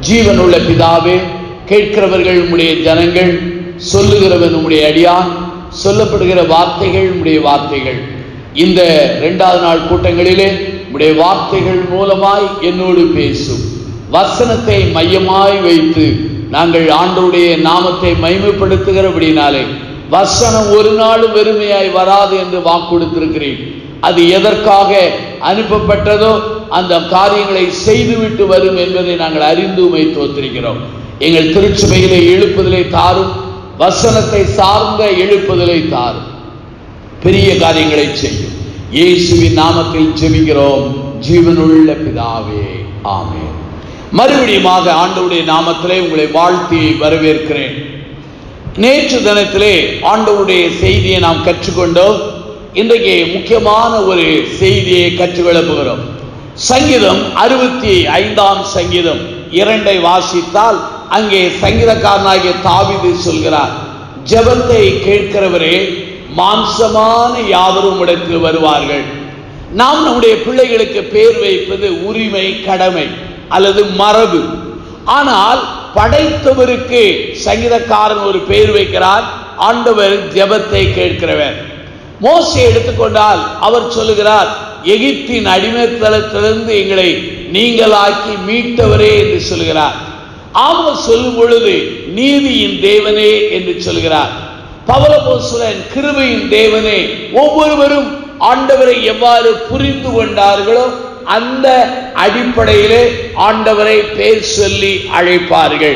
ஜீவனுள்ள பிதாவே கேட்கிறவர்கள் உம்முடைய ஜனங்கள் சொல்லுகிறவன் உம்முடைய அடியான் சொல்லப்படுகிற வார்த்தைகள் உம்முடைய வார்த்தைகள் இந்த இரண்டாவது நாள் கூட்டங்களிலே உம்முடைய வார்த்தைகள் மூலமாய் என்னோடு பேசும் வசனத்தை மையமாய் வைத்து நாங்கள் ஆண்டவருடைய நாமத்தை மைமைப்படுத்துகிறபடினாலே வசனம் ஒரு நாளும் வெறுமையாய் வராது என்று வாக்குடுத்திருக்கிறேன் அது எதற்காக அனுப்பப்பட்டதோ அந்த காரியங்களை செய்துவிட்டு வரும் என்பதை நாங்கள் அறிந்து உமை தோற்றிருக்கிறோம் எங்கள் திருச்சபையிலே எழுப்புதலை தாரும் வசனத்தை சார்ந்த எழுப்புதலை தாரும் பெரிய காரியங்களை செய்யும் இயேசுவின் நாமத்தில் ஜெபிக்கிறோம் ஜீவனுள்ள பிதாவே ஆமென் மறுபடியுமாக ஆண்டவருடைய நாமத்திலே உங்களை வாழ்த்தி வரவேற்கிறேன் நேற்று தினத்திலே ஆண்டவருடைய செய்தியை நாம் கற்றுக்கொண்டோம் இன்றைக்கு முக்கியமான ஒரு செய்தியை கற்றுக்கொள்ளப் போகிறோம் சங்கீதம் அறுபத்தி ஐந்தாம் சங்கீதம் இரண்டை வாசித்தால் அங்கே சங்கீதக்காரனாகிய தாவிது சொல்கிறார் ஜெபத்தை கேட்கிறவரே மாம்சமான யாவரும் இடத்தில் வருவார்கள் நாம் நம்முடைய பிள்ளைகளுக்கு பேர் வைப்பது உரிமை கடமை அல்லது மரபு ஆனால் படைத்தவருக்கு சங்கீதக்காரன் ஒரு பெயர் வைக்கிறார் ஆண்டவர் ஜெபத்தை கேட்கிறவர் மோசை எடுத்துக்கொண்டால் அவர் சொல்லுகிறார் எகிப்தின் அடிமைத்தளத்திலிருந்து எங்களை நீங்களாக்கி மீட்டவரே என்று சொல்கிறார் ஆமோஸ் சொல்லும் பொழுது நீதியின் தேவனே என்று சொல்கிறார் பவலபோசுரன் கிருபையின் தேவனே ஒவ்வொருவரும் ஆண்டவரை எவ்வாறு புரிந்து கொண்டார்களோ அந்த அடிப்படையிலே ஆண்டவரை பேர் சொல்லி அழைப்பார்கள்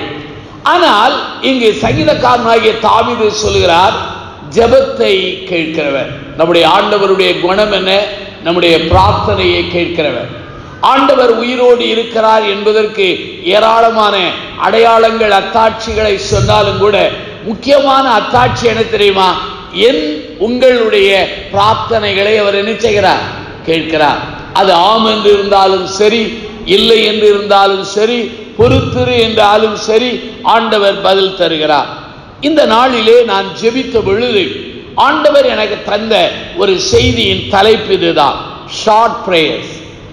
ஆனால் இங்கே சங்கீதக்காரனாகிய தாவிது சொல்கிறார் ஜெபத்தை கேட்கிறவர் நம்முடைய ஆண்டவருடைய குணம் என்ன நம்முடைய பிரார்த்தனையை கேட்கிறவர் ஆண்டவர் உயிரோடு இருக்கிறார் என்பதற்கு ஏராளமான அடையாளங்கள் அத்தாட்சிகளை சொன்னாலும் கூட முக்கியமான அத்தாட்சி என்ன தெரியுமா என் உங்களுடைய பிரார்த்தனைகளை அவர் என்ன செய்கிறார் கேட்கிறார் அது ஆம் என்று இருந்தாலும் சரி இல்லை என்று இருந்தாலும் சரி பொறுத்திரு என்றாலும் சரி ஆண்டவர் பதில் தருகிறார் இந்த நாளிலே நான் ஜெபித்த பொழுது ஆண்டவர் எனக்கு தந்த ஒரு செய்தியின் தலைப்பு இதுதான் ஷார்ட் பிரேயர்ஸ்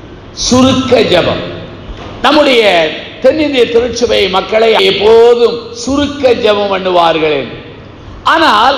சுருக்க ஜெபம் நம்முடைய தென்னிந்திய திருச்சபை மக்களை எப்போதும் சுருக்க ஜெபம் பண்ணுவார்கள் என்று. ஆனால்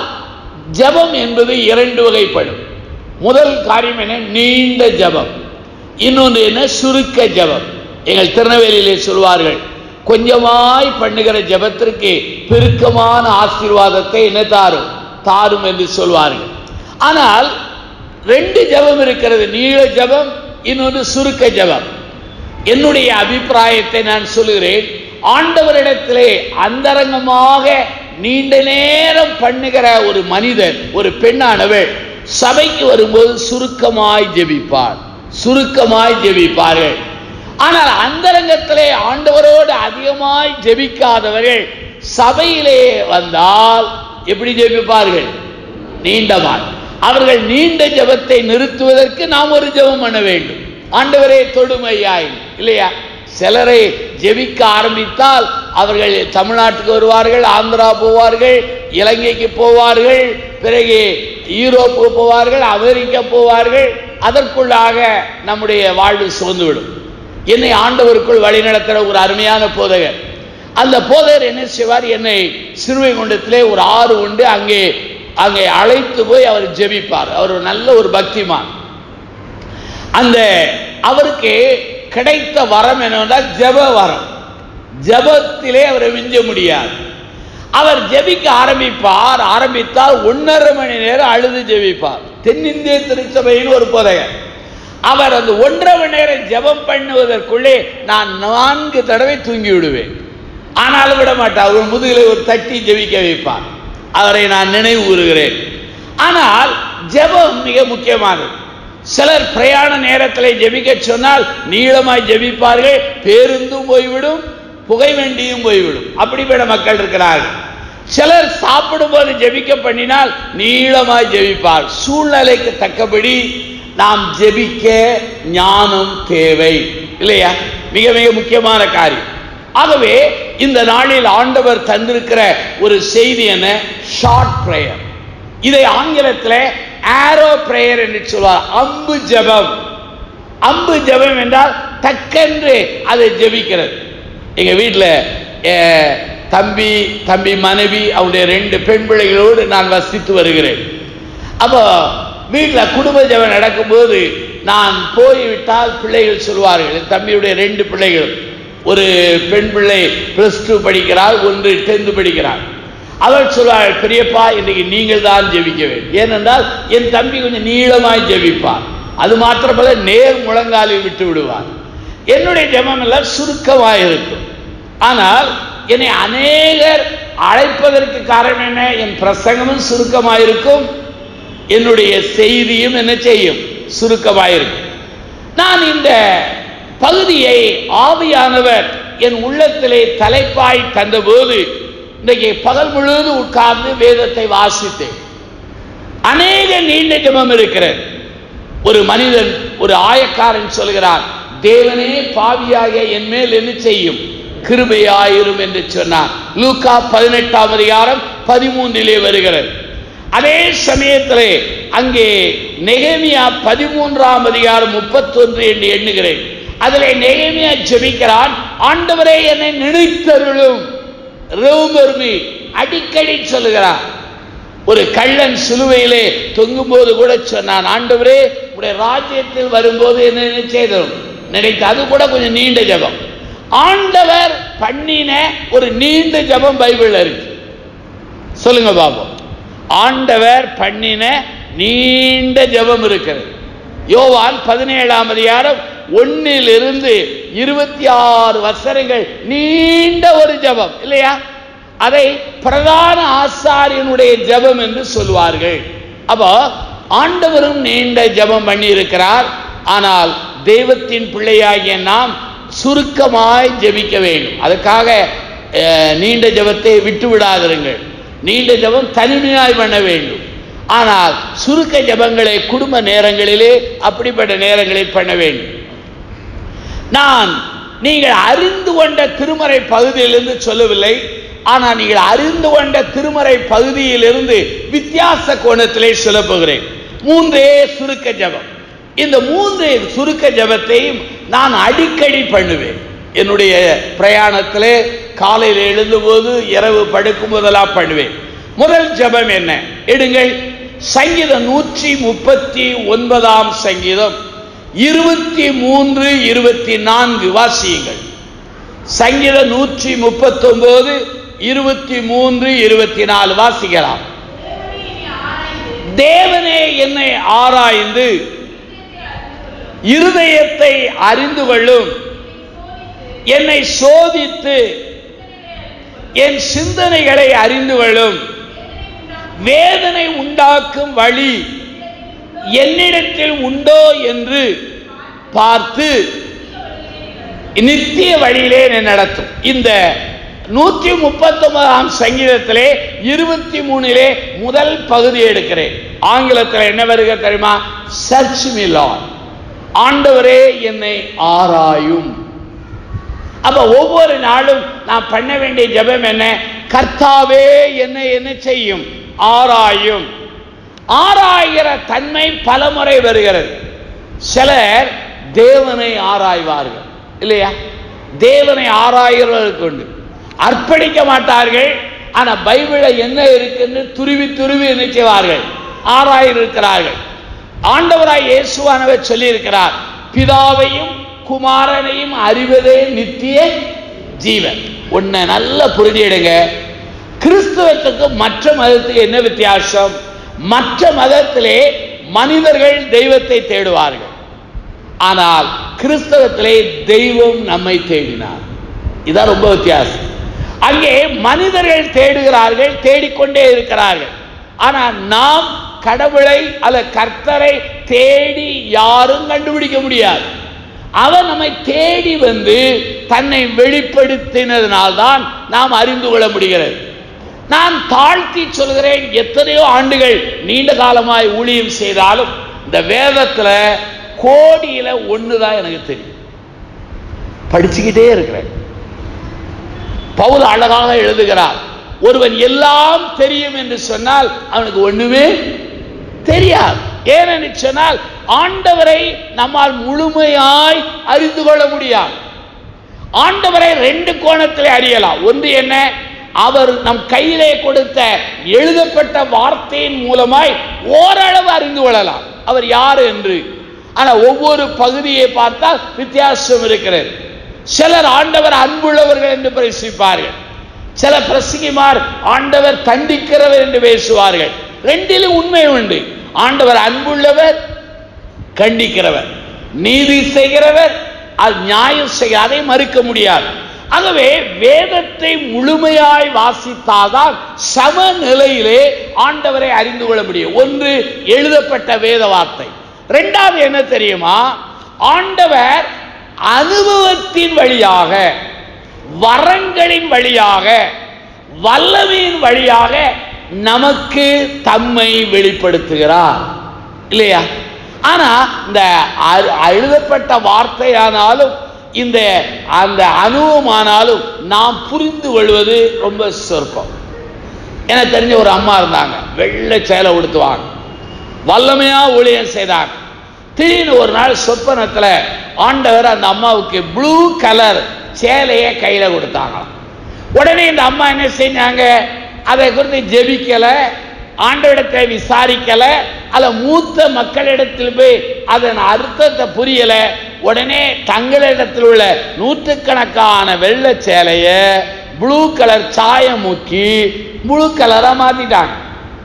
ஜெபம் என்பது இரண்டு வகைப்படும் முதல் காரியம் என்ன நீண்ட ஜெபம் இன்னொன்று என்ன சுருக்க ஜெபம் எங்கள் திருநெல்வேலியிலே சொல்வார்கள் கொஞ்சமாய் பண்ணுகிற ஜெபத்திற்கு பெருக்கமான ஆசீர்வாதத்தை என்ன தாரும் தாரும் என்று சொல்வார்கள் ஆனால் ரெண்டு ஜெபம் இருக்கிறது நீள ஜெபம் இன்னொன்று சுருக்க ஜெபம் என்னுடைய அபிப்பிராயத்தை நான் சொல்லுகிறேன் ஆண்டவரிடத்திலே அந்தரங்கமாக நீண்ட நேரம் பண்ணுகிற ஒரு மனிதன் ஒரு பெண்ணானவள் சபைக்கு வரும்போது சுருக்கமாய் ஜெபிப்பாள் சுருக்கமாய் ஜெபிப்பார்கள் ஆனால் அந்தரங்கத்திலே ஆண்டவரோடு அதிகமாய் ஜெபிக்காதவர்கள் சபையிலே வந்தால் எப்படி ஜெபிப்பார்கள் நீண்டமாய் அவர்கள் நீண்ட ஜெபத்தை நிறுத்துவதற்கு நாம் ஒரு ஜெபம் பண்ண வேண்டும் ஆண்டவரே தொடுமையாய் இல்லையா சிலரை ஜெபிக்க ஆரம்பித்தால் அவர்கள் தமிழ்நாட்டுக்கு வருவார்கள் ஆந்திரா போவார்கள் இலங்கைக்கு போவார்கள் பிறகு யூரோப்புக்கு போவார்கள் அமெரிக்கா போவார்கள் அதற்குள்ளாக நம்முடைய வாழ்வு சோர்ந்துவிடும் என்னை ஆண்டவருக்குள் வழிநடத்துகிற ஒரு அருமையான போதகர் அந்த போதகர் என்ன செய்வார் என்னை சிறுவைகுண்டத்திலே ஒரு ஆறு உண்டு அங்கே அங்கே அழைத்து போய் அவர் ஜெபிப்பார் அவர் ஒரு நல்ல ஒரு பக்திமான் அந்த அவருக்கு கிடைத்த வரம் என்னவென்றால் ஜெப வரம் ஜெபத்திலே அவரை மிஞ்ச முடியாது அவர் ஜெபிக்க ஆரம்பிப்பார் ஆரம்பித்தால் ஒன்றரை மணி நேரம் அழுது ஜெபிப்பார் தென்னிந்திய திருச்சபையின் ஒரு போதகர் அவர் அந்த ஒன்றரை மணி நேரம் ஜெபம் பண்ணுவதற்குள்ளே நான் நான்கு தடவை தூங்கி விடுவேன் ஆனாலும் விட மாட்டார் ஒரு முதுகிலே ஒரு தட்டி ஜெபிக்க வைப்பார் அவரை நான் நினைவு கூறுகிறேன் ஆனால் ஜெபம் மிக முக்கியமானது சிலர் பிரயாண நேரத்தில் ஜெபிக்க சொன்னால் நீளமாய் ஜெபிப்பார்கள் பேருந்தும் போய்விடும் புகை வண்டியும் போய்விடும் அப்படிப்பட்ட மக்கள் இருக்கிறார்கள் சிலர் சாப்பிடும்போது ஜெபிக்க பண்ணினால் நீளமாய் ஜெபிப்பார் சூழ்நிலைக்கு தக்கபடி நாம் ஜெபிக்க ஞானம் தேவை இல்லையா மிக மிக முக்கியமான காரியம் ஆகவே இந்த நாளில் ஆண்டவர் தந்திருக்கிற ஒரு செய்தி என்ன ஷார்ட் பிரேயர் இதை ஆங்கிலத்தில் ஆரோ பிரேயர் என்று சொல்வார் அம்பு ஜெபம் அம்பு ஜெபம் என்றால் டக்கென்று அதை ஜெபிக்கிறது எங்க வீட்டில் தம்பி தம்பி மனைவி அவருடைய ரெண்டு பெண் பிள்ளைகளோடு நான் வசித்து வருகிறேன் அப்போ வீட்டில் குடும்ப ஜெபம் நடக்கும்போது நான் போய்விட்டால் பிள்ளைகள் சொல்வார்கள் என் தம்பியுடைய ரெண்டு பிள்ளைகள் ஒரு பெண் பிள்ளை ப்ளஸ் டூ படிக்கிறாள் ஒன்று டென்த்து படிக்கிறாள் அவள் சொல்வாள் பெரியப்பா இன்னைக்கு நீங்கள் தான் ஜெபிக்க வேண்டும் ஏனென்றால் என் தம்பி கொஞ்சம் நீளமாய் ஜெபிப்பார் அது மாத்திரமல்ல நேர் முழங்காலில் விட்டு விடுவார் என்னுடைய ஜெபம் எல்லாம் சுருக்கமாக இருக்கும் ஆனால் என்னை அநேகர் அழைப்பதற்கு காரணம் என்ன என் பிரசங்கமும் சுருக்கமாக இருக்கும் என்னுடைய செய்தியும் என்ன செய்யும் சுருக்கமாயிருக்கும் நான் இந்த பகுதியை ஆவியானவர் என் உள்ளத்திலே தலைப்பாய் தந்தபோது இன்றைக்கு பகல் முழுவதும் உட்கார்ந்து வேதத்தை வாசித்தேன் அநேக நீண்ட ஜெபம் இருக்கிறது ஒரு மனிதன் ஒரு ஆயக்காரன் சொல்கிறார் தேவனே பாவியாக என் மேல் என்ன செய்யும் கிருபையாயிரும் என்று சொன்னார் லூக்கா பதினெட்டாம் அதிகாரம் பதிமூன்றிலே வருகிறது அதே சமயத்திலே அங்கே நெகேமியா பதிமூன்றாம் அதிகாரம் முப்பத்தொன்று என்று எண்ணுகிறேன் அதிலே நெகேமியா ஜெபிக்கிறான் ஆண்டவரே என்னை நினைத்தருளும் ரோமர்மி அடிக்கடி சொல்லுகிறான் ஒரு கள்ளன் சிலுவையிலே தொங்கும் போது கூட சொன்னான் ஆண்டவரே உடைய ராஜ்யத்தில் வரும்போது என்ன செய்தோம் நினைத்து அது கூட கொஞ்சம் நீண்ட ஜபம் ஆண்டவர் பண்ணின ஒரு நீண்ட ஜபம் பைபிள்ல இருக்கு சொல்லுங்க பாபு ஆண்டவர் பண்ணின நீண்ட ஜபம் இருக்கிறது யோவான் பதினேழாம் அதிகாரம் ஒன்னிலிருந்து இருபத்தி ஆறு வசனங்கள் நீண்ட ஒரு ஜபம் இல்லையா அதை பிரதான ஆசாரியனுடைய ஜபம் என்று சொல்வார்கள் அப்போ ஆண்டவரும் நீண்ட ஜபம் பண்ணி இருக்கிறார் ஆனால் தெய்வத்தின் பிள்ளையாகிய நாம் சுருக்கமாய் ஜெபிக்க வேண்டும் அதுக்காக நீண்ட ஜபத்தை விட்டு விடாதிருங்கள் நீண்ட ஜபம் தனிமையாய் பண்ண வேண்டும் ஆனால் சுருக்க ஜபங்களை குடும்ப நேரங்களிலே அப்படிப்பட்ட நேரங்களில் பண்ண வேண்டும் நான் நீங்கள் அறிந்து கொண்ட திருமறை பகுதியிலிருந்து சொல்லவில்லை ஆனால் நீங்கள் அறிந்து கொண்ட திருமறை பகுதியிலிருந்து வித்தியாச கோணத்திலே சொல்ல போகிறேன் மூன்றே சுருக்க ஜபம் இந்த மூன்று சுருக்க ஜபத்தையும் நான் அடிக்கடி பண்ணுவேன் என்னுடைய பிரயாணத்திலே காலையில் எழுந்தபோது இரவு படுக்கும் போதெல்லாம் பண்ணுவேன் முதல் ஜபம் என்ன எடுங்கள் சங்கீதம் நூற்றி முப்பத்தி ஒன்பதாம் சங்கீதம் இருபத்தி மூன்று இருபத்தி நான்கு வாசியுங்கள் சங்கீதம் நூற்றி முப்பத்தி ஒன்பது இருபத்தி மூன்று இருபத்தி நாலு வாசிக்கலாம் தேவனே என்னை ஆராய்ந்து இருதயத்தை அறிந்து கொள்ளும் என்னை சோதித்து என் சிந்தனைகளை அறிந்து கொள்ளும் வேதனை உண்டாக்கும் வழி என்னிடத்தில் உண்டோ என்று பார்த்து நித்திய வழியிலே என்னை நடத்தும் இந்த நூற்றி முப்பத்தி ஒன்பதாம் சங்கீதத்திலே இருபத்தி மூணிலே முதல் பகுதி எடுக்கிறேன் ஆங்கிலத்தில் என்ன வருக தெரியுமா சர்ச் மிலான் ஆண்டவரே என்னை ஆராயும் அப்ப ஒவ்வொரு நாளும் நான் பண்ண வேண்டிய ஜெபம் என்ன கர்த்தாவே என்னை என்ன செய்யும் ஆராயும் ஆராய்கிற தன்மை பலமுறை வருகிறது சிலர் தேவனை ஆராய்வார்கள் இல்லையா தேவனை ஆராய்கிறவர்களுக்கு உண்டு அர்ப்பணிக்க மாட்டார்கள் ஆனா பைபிள்ல என்ன இருக்குன்னு துருவி துருவி என்ன செய்வார்கள் ஆராயிருக்கிறார்கள் ஆண்டவராய் இயேசுவானவர் சொல்லியிருக்கிறார் பிதாவையும் குமாரனையும் அறிவதே நித்திய ஜீவன் உன்னை நல்லா புரிஞ்சிடுங்க கிறிஸ்தவத்துக்கு மற்ற மதத்துக்கு என்ன வித்தியாசம் மற்ற மதத்திலே மனிதர்கள் தெய்வத்தை தேடுவார்கள் ஆனால் கிறிஸ்தவத்திலே தெய்வம் நம்மை தேடினார் இதான் ரொம்ப வித்தியாசம் அங்கே மனிதர்கள் தேடுகிறார்கள் தேடிக்கொண்டே இருக்கிறார்கள் ஆனால் நாம் கடவுளை அல்ல கர்த்தரை தேடி யாரும் கண்டுபிடிக்க முடியாது அவர் நம்மை தேடி வந்து தன்னை வெளிப்படுத்தினதுனால்தான் நாம் அறிந்து கொள்ள முடிகிறது நான் தாழ்த்தி சொல்கிறேன் எத்தனையோ ஆண்டுகள் நீண்ட காலமாய் ஊழியம் செய்தாலும் இந்த வேதத்துல கோடியில ஒண்ணுதான் எனக்கு தெரியும் படிச்சுக்கிட்டே இருக்கிறேன் பவுல் அழகாக எழுதுகிறார் ஒருவன் எல்லாம் தெரியும் என்று சொன்னால் அவனுக்கு ஒண்ணுமே தெரியாது ஏனென்று சொன்னால் ஆண்டவரை நம்மால் முழுமையாய் அறிந்து கொள்ள முடியாது ஆண்டவரை ரெண்டு கோணத்திலே அறியலாம் ஒன்று என்ன அவர் நம் கையிலே கொடுத்த எழுதப்பட்ட வார்த்தையின் மூலமாய் ஓரளவு அறிந்து கொள்ளலாம் அவர் யார் என்று ஆனா ஒவ்வொரு பகுதியை பார்த்தால் வித்தியாசம் இருக்கிறது சிலர் ஆண்டவர் அன்புள்ளவர்கள் என்று பிரசிப்பார்கள் சில பிரசங்கிமார் ஆண்டவர் தண்டிக்கிறவர் என்று பேசுவார்கள் ரெண்டிலும் உண்மை உண்டு ஆண்டவர் அன்புள்ளவர் கண்டிக்கிறவர் நீதி செய்கிறவர் அது நியாயம் செய்ய அதை மறுக்க முடியாது ஆகவே வேதத்தை முழுமையாய் வாசித்தால்தான் சமநிலையிலே ஆண்டவரை அறிந்து கொள்ள முடியும் ஒன்று எழுதப்பட்ட வேத வார்த்தை ரெண்டாவது என்ன தெரியுமா ஆண்டவர் அனுபவத்தின் வழியாக வரங்களின் வழியாக வல்லமையின் வழியாக நமக்கு தம்மை வெளிப்படுத்துகிறார் இல்லையா ஆனா இந்த அ- எழுதப்பட்ட வார்த்தையானாலும் இந்த அந்த அனுபவமானாலும் நாம் புரிந்து கொள்வது ரொம்ப சொற்பம் எனக்கு தெரிஞ்ச ஒரு அம்மா இருந்தாங்க வெள்ளை சேலை உடுத்துவாங்க வல்லமையா ஊழியம் செய்தாங்க திடீர்னு ஒரு நாள் சொப்பனத்துல ஆண்டவர் அந்த அம்மாவுக்கு ப்ளூ கலர் சேலையை கையில கொடுத்தாங்களாம் உடனே இந்த அம்மா என்ன செஞ்சாங்க அதை குறித்து ஜெபிக்கல ஆண்டவரிடத்தை விசாரிக்கல அல்ல மூத்த மக்களிடத்தில் போய் அதன் அர்த்தத்தை புரியல உடனே தங்களிடத்தில் உள்ள நூற்றுக்கணக்கான வெள்ளை சேலைய ப்ளூ கலர் சாயம் முக்கி ப்ளூ கலரா மாத்திட்டாங்க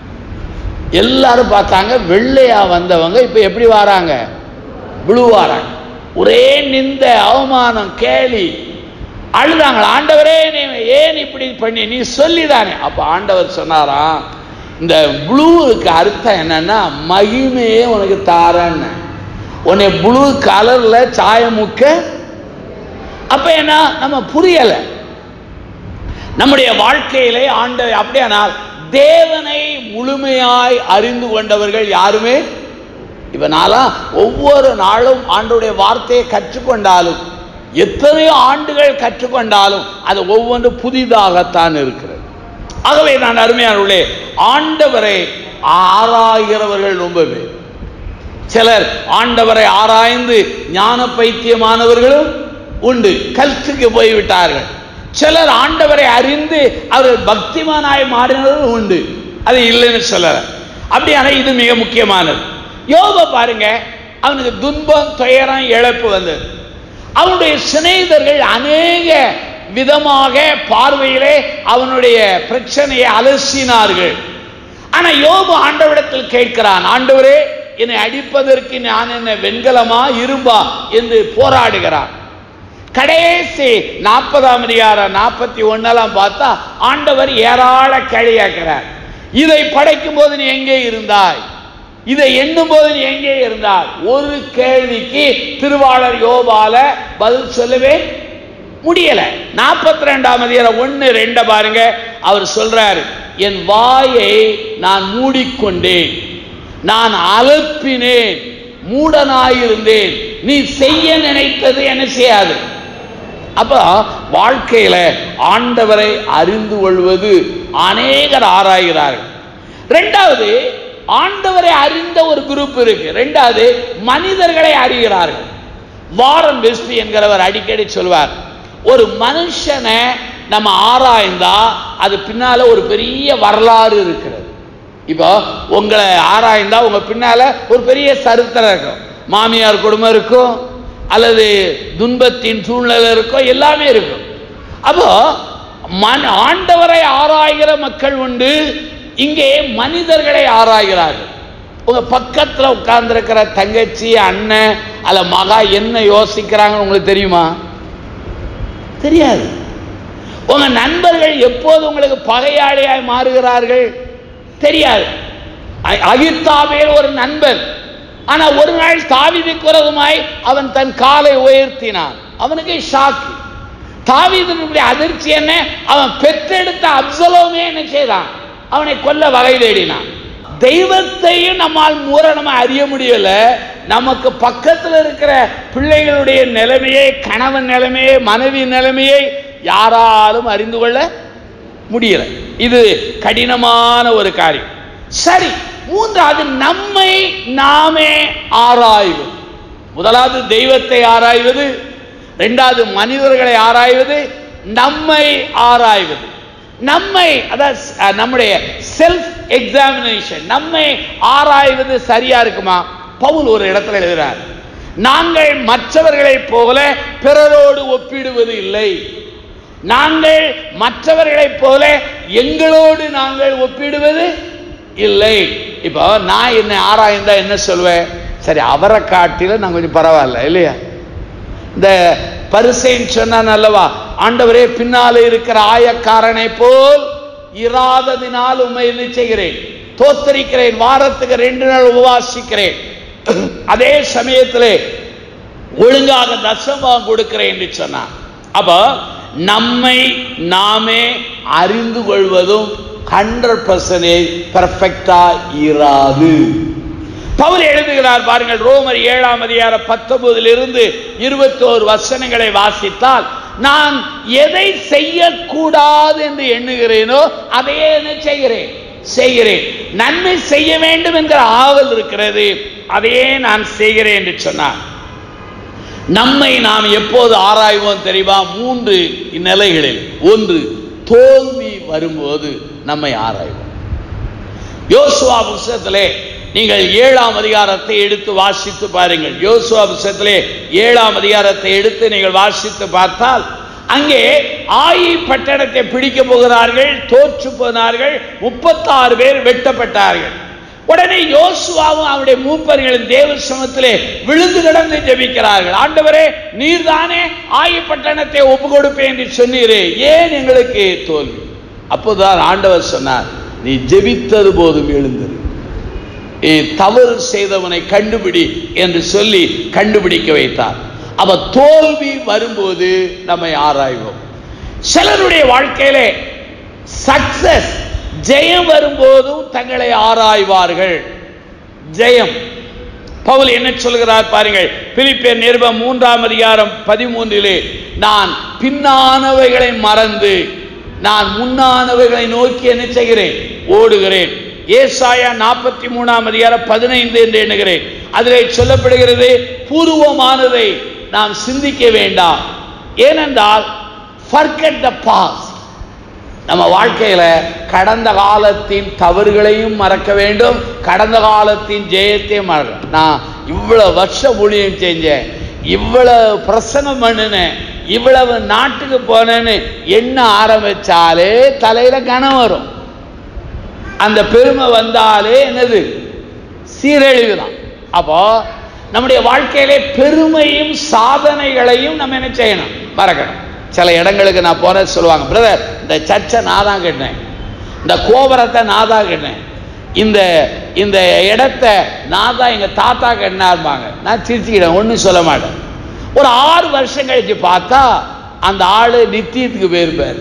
எல்லாரும் பார்த்தாங்க வெள்ளையா வந்தவங்க இப்ப எப்படி வராங்க ப்ளூ வராங்க ஒரே நிந்த அவமானம் கேலி அழுதாங்க ஆண்டவரே நீ ஏன் இப்படி பண்ணி நீ சொல்லிதானே அப்ப ஆண்டவர் சொன்னாராம் இந்த ப்ளூவுக்கு அர்த்தம் என்னன்னா மகிமையே உனக்கு தாரன்னு உன்னை ப்ளூ கலர்ல சாயமுக்க அப்ப என்ன நம்ம புரியல நம்முடைய வாழ்க்கையிலே ஆண்ட அப்படியானால் தேவனை முழுமையாய் அறிந்து கொண்டவர்கள் யாருமே இப்ப நான்லாம் ஒவ்வொரு நாளும் ஆண்டுடைய வார்த்தையை கற்றுக்கொண்டாலும் எத்தனையோ ஆண்டுகள் கற்றுக்கொண்டாலும் அது ஒவ்வொன்று புதிதாகத்தான் இருக்கிறது ஆகவே நான் அருமையானவர்களே ஆண்டவரை ஆராய்கிறவர்கள் ரொம்ப பேர் சிலர் ஆண்டவரை ஆராய்ந்து ஞான பைத்தியமானவர்களும் உண்டு கல்த்துக்கு போய்விட்டார்கள் சிலர் ஆண்டவரை அறிந்து அவர்கள் பக்திமானாய் மாறினவர்களும் உண்டு அது இல்லைன்னு சொல்லல அப்படியான இது மிக முக்கியமானது யோப பாருங்க அவனுக்கு துன்பம் துயரம் இழப்பு வந்தது அவனுடைய சிநேகிதர்கள் அநேக விதமாக பார்வையிலே அவனுடைய பிரச்சனையை அலசினார்கள் ஆனா யோபு ஆண்டவரிடத்தில் கேட்கிறான் ஆண்டவரே என்னை அடிப்பதற்கு நான் என்ன வெண்கலமா இரும்பா என்று போராடுகிறான் கடைசி நாற்பதாம் அதிகாரம் நாற்பத்தி ஒன்னெல்லாம் பார்த்தா ஆண்டவர் ஏராள கேள்வியாக்கிறார் இதை படைக்கும் போது நீ எங்கே இருந்தாய் இதை எண்ணும் போது நீ எங்கே இருந்தாய் ஒரு கேள்விக்கு திருவாளர் யோபால பதில் சொல்லவே முடியல நாற்பத்தி ரெண்டாம் அதிகாரம் ஒன்னு ரெண்ட பாருங்க அவர் சொல்றாரு என் வாயை நான் மூடிக்கொண்டேன் நான் அலப்பினேன் மூடனாயிருந்தேன் நீ செய்ய நினைத்தது என்ன செய்யாது அப்ப வாழ்க்கையில ஆண்டவரை அறிந்து கொள்வது அநேகர் ஆராய்கிறார்கள் ரெண்டாவது ஆண்டவரை அறிந்த ஒரு குரூப் இருக்கு ரெண்டாவது மனிதர்களை அறிகிறார்கள் வாரன் வெஸ்பி என்கிறவர் அடிக்கடி சொல்வார் ஒரு மனுஷனை நம்ம ஆராய்ந்தா அது பின்னால ஒரு பெரிய வரலாறு இருக்கிறது இப்போ உங்களை ஆராய்ந்தா உங்க பின்னால ஒரு பெரிய சரித்திரம் இருக்கும் மாமியார் குடும்பம் இருக்கும் அல்லது துன்பத்தின் சூழ்நிலை இருக்கும் எல்லாமே இருக்கும் அப்போ மன ஆண்டவரை ஆராய்கிற மக்கள் உண்டு இங்கே மனிதர்களை ஆராய்கிறார்கள் உங்க பக்கத்துல உட்கார்ந்திருக்கிற தங்கச்சி அண்ணன் அல்ல மகா என்ன யோசிக்கிறாங்கன்னு உங்களுக்கு தெரியுமா தெரியாது உங்க நண்பர்கள் எப்போது உங்களுக்கு பகையாளியாய் மாறுகிறார்கள் தெரியாது அ- அகித்தாவேல் ஒரு நண்பன் ஆனா ஒரு நாள் தாவீதுக்கு விரோதமாய் அவன் தன் காலை உயர்த்தினான் அவனுக்கு ஷாக்கு தாவீதனுடைய அதிர்ச்சி என்ன அவன் பெற்றெடுத்த அப்சலோமே என்ன செய்தான் அவனை கொல்ல வகை தேடினான் தெய்வத்தையும் நம்மால் மூரணமா அறிய முடியல நமக்கு பக்கத்துல இருக்கிற பிள்ளைகளுடைய நிலைமையை கணவன் நிலைமையை மனைவி நிலைமையை யாராலும் அறிந்து கொள்ள முடியல இது கடினமான ஒரு காரியம் சரி மூன்றாவது நம்மை நாமே ஆராய்வது முதலாவது தெய்வத்தை ஆராய்வது ரெண்டாவது மனிதர்களை ஆராய்வது நம்மை ஆராய்வது நம்மை அதாவது அஹ், நம்முடைய செல்ஃப் எக்ஸாமினேஷன் நம்மை ஆராய்வது சரியா இருக்குமா பவுல் ஒரு இடத்துல எழுதுறார் நாங்கள் மற்றவர்களைப் போல பிறரோடு ஒப்பிடுவது இல்லை நாங்கள் மற்றவர்களைப் போல எங்களோடு நாங்கள் ஒப்பிடுவது இல்லை இப்போ நான் என்னை ஆராய்ந்தா என்ன சொல்வேன் சரி அவரை காட்டில நான் கொஞ்சம் பரவாயில்ல இல்லையா இந்த பரிசைன்னு சொன்னான் அல்லவா ஆண்டவரே பின்னாலே இருக்கிற ஆயக்காரனை போல் இராததினால் உண்மை என்ன செய்கிறேன் தோத்தரிக்கிறேன் வாரத்துக்கு ரெண்டு நாள் உபவாசிக்கிறேன் அதே சமயத்திலே ஒழுங்காக தசமம் கொடுக்கிறேன் என்று சொன்னான் அப்ப நம்மை நாமே அறிந்து கொள்வதும் ஹண்ட்ரட் பர்சன்டேஜ் பர்ஃபெக்டா இராது பவுல் எழுதுகிறார் பாருங்கள் ரோமர் ஏழாம் அதிகாரம் பத்தொன்பதிலிருந்து இருபத்தோரு வசனங்களை வாசித்தால் நான் எதை செய்யக்கூடாது என்று எண்ணுகிறேனோ அதையே என்ன செய்கிறேன் செய்கிறேன் நன்மை செய்ய வேண்டும் என்கிற ஆவல் இருக்கிறது அதையே நான் செய்கிறேன் என்று சொன்னார் நம்மை நாம் எப்போது ஆராய்வோம் தெரியுமா மூன்று நிலைகளில் ஒன்று தோல்வி வரும்போது நம்மை ஆராய்வோம் யோசுவா புஸ்தகத்திலே நீங்கள் ஏழாம் அதிகாரத்தை எடுத்து வாசித்து பாருங்கள் யோசுவா புஸ்தகத்திலே ஏழாம் அதிகாரத்தை எடுத்து நீங்கள் வாசித்து பார்த்தால் அங்கே ஆயி பட்டணத்தை பிடிக்க போகிறார்கள் தோற்று போனார்கள் முப்பத்தாறு பேர் வெட்டப்பட்டார்கள் உடனே யோசுவாவும் அவருடைய மூப்பர்களின் தேவ சமத்திலே விழுந்து கிடந்து ஜெபிக்கிறார்கள் ஆண்டவரே நீர்தானே ஆயி பட்டணத்தை ஒப்பு கொடுப்பேன் என்று சொன்னீரே ஏன் எங்களுக்கு தோல்வி அப்போதான் ஆண்டவர் சொன்னார் நீ ஜெபித்தது போதும் எழுந்திரு நீ தவறு செய்தவனை கண்டுபிடி என்று சொல்லி கண்டுபிடிக்க வைத்தார் அவ தோல்வி வரும்போது நம்மை ஆராய்வோம் சிலருடைய வாழ்க்கையிலே சக்சஸ் ஜெயம் வரும்போதும் தங்களை ஆராய்வார்கள் ஜெயம் பவுல் என்ன சொல்கிறார் பாருங்கள் பிலிப்பியர் நிருபம் மூன்றாம் அதிகாரம் பதிமூன்றிலே நான் பின்னானவைகளை மறந்து நான் முன்னானவைகளை நோக்கி என்ன செய்கிறேன் ஓடுகிறேன் ஏசாயா நாற்பத்தி மூணாம் அதிகாரம் பதினைந்து என்று எண்ணுகிறேன் அதிலே சொல்லப்படுகிறது பூர்வமானதை நாம் சிந்திக்க வேண்டாம் ஏனென்றால் ஃபர்கெட் த பாஸ்ட் நம்ம வாழ்க்கையில கடந்த காலத்தின் தவறுகளையும் மறக்க வேண்டும் கடந்த காலத்தின் ஜெயத்தையும் மறக்க நான் இவ்வளவு வருஷம் ஊழியம் செஞ்சேன் இவ்வளவு பிரசங்கம் பண்ணினேன் இவ்வளவு நாட்டுக்கு போனேன்னு என்ன ஆரம்பிச்சாலே தலையில கனம் வரும் அந்த பெருமை வந்தாலே என்னது சீரழிவுதான் அப்போ நம்முடைய வாழ்க்கையிலே பெருமையும் சாதனைகளையும் நம்ம என்ன செய்யணும் மறக்கணும் சில இடங்களுக்கு நான் போனது சொல்லுவாங்க பிரதர் இந்த சர்ச்சை நான் தான் கட்டினேன் இந்த கோபுரத்தை நான் தான் கட்டினேன் இந்த இந்த இடத்த நான் தான் எங்க தாத்தா கட்டினாருப்பாங்க நான் சிரிச்சுக்கிட்டேன் ஒன்றும் சொல்ல மாட்டேன் ஒரு ஆறு வருஷம் கழிச்சு பார்த்தா அந்த ஆளு நித்தியத்துக்கு போயிருப்பார்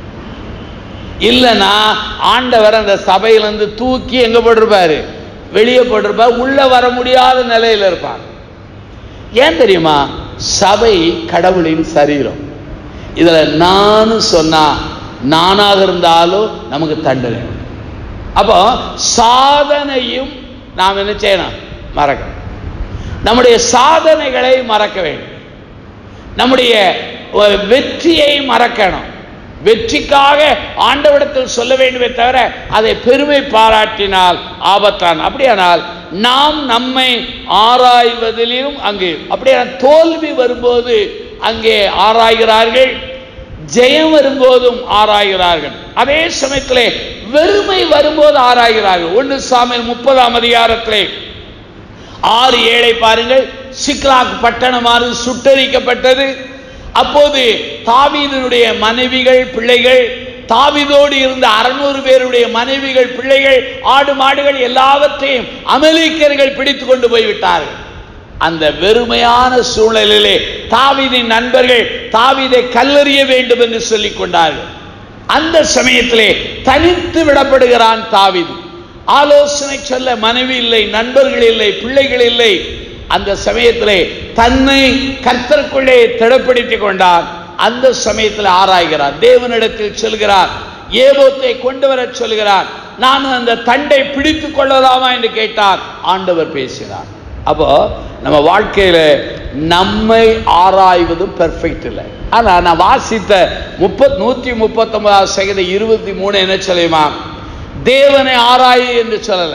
இல்லைன்னா ஆண்டவர் அந்த சபையிலேருந்து தூக்கி எங்க போட்டிருப்பாரு வெளியே போட்டிருப்பார் உள்ள வர முடியாத நிலையில இருப்பாங்க ஏன் தெரியுமா சபை கடவுளின் சரீரம் இதுல நானும் சொன்னா நானாக இருந்தாலும் நமக்கு தண்டனை உண்டு. அப்போ சாதனையும் நாம் என்ன செய்யணும் மறக்கணும் நம்முடைய சாதனைகளை மறக்க வேண்டும் நம்முடைய ஒரு வெற்றியை மறக்கணும் வெற்றிக்காக ஆண்டவிடத்தில் சொல்ல வேண்டுமே தவிர அதை பெருமை பாராட்டினால் ஆபத்தான் அப்படியானால் நாம் நம்மை ஆராய்வதிலும் அங்கு அப்படியான தோல்வி வரும்போது அங்கே ஆராய்கிறார்கள் ஜெயம் வரும்போதும் ஆராய்கிறார்கள் அதே சமயத்திலே வெறுமை வரும்போது ஆராய்கிறார்கள் ஒன்று சாமியில் முப்பதாம் அதிகாரத்திலே ஆறு ஏழை பாருங்கள் சிக்லாக் பட்டணமானது சுட்டரிக்கப்பட்டது அப்போது தாவீதனுடைய மனைவிகள் பிள்ளைகள் தாவீதோடு இருந்த அறுநூறு பேருடைய மனைவிகள் பிள்ளைகள் ஆடு மாடுகள் எல்லாவற்றையும் அமெரிக்கர்கள் பிடித்து கொண்டு போய்விட்டார்கள் அந்த வெறுமையான சூழலிலே தாவீதின் நண்பர்கள் தாவீதை கல்லறிய வேண்டும் என்று சொல்லிக் கொண்டார்கள் அந்த சமயத்திலே தனித்து விடப்படுகிறான் தாவீது ஆலோசனை சொல்ல மனைவி இல்லை நண்பர்கள் இல்லை பிள்ளைகள் இல்லை அந்த சமயத்திலே தன்னை கர்த்தருக்குள்ளே திடப்படுத்திக் கொண்டார் அந்த சமயத்தில் ஆராய்கிறார் தேவனிடத்தில் சொல்கிறார் ஏபோத்தை கொண்டு வரச் சொல்கிறார் நான் அந்த தண்டை பிடித்துக் கொள்ளலாமா என்று கேட்டார் ஆண்டவர் பேசினார் அப்போ நம்ம வாழ்க்கையில நம்மை ஆராய்வது பெர்ஃபெக்ட் இல்லை ஆனா நான் வாசித்த முப்பத் நூத்தி முப்பத்தொன்பதாவது சகித இருபத்தி மூணு என்ன சொல்லுமா தேவனை ஆராய் என்று சொல்லல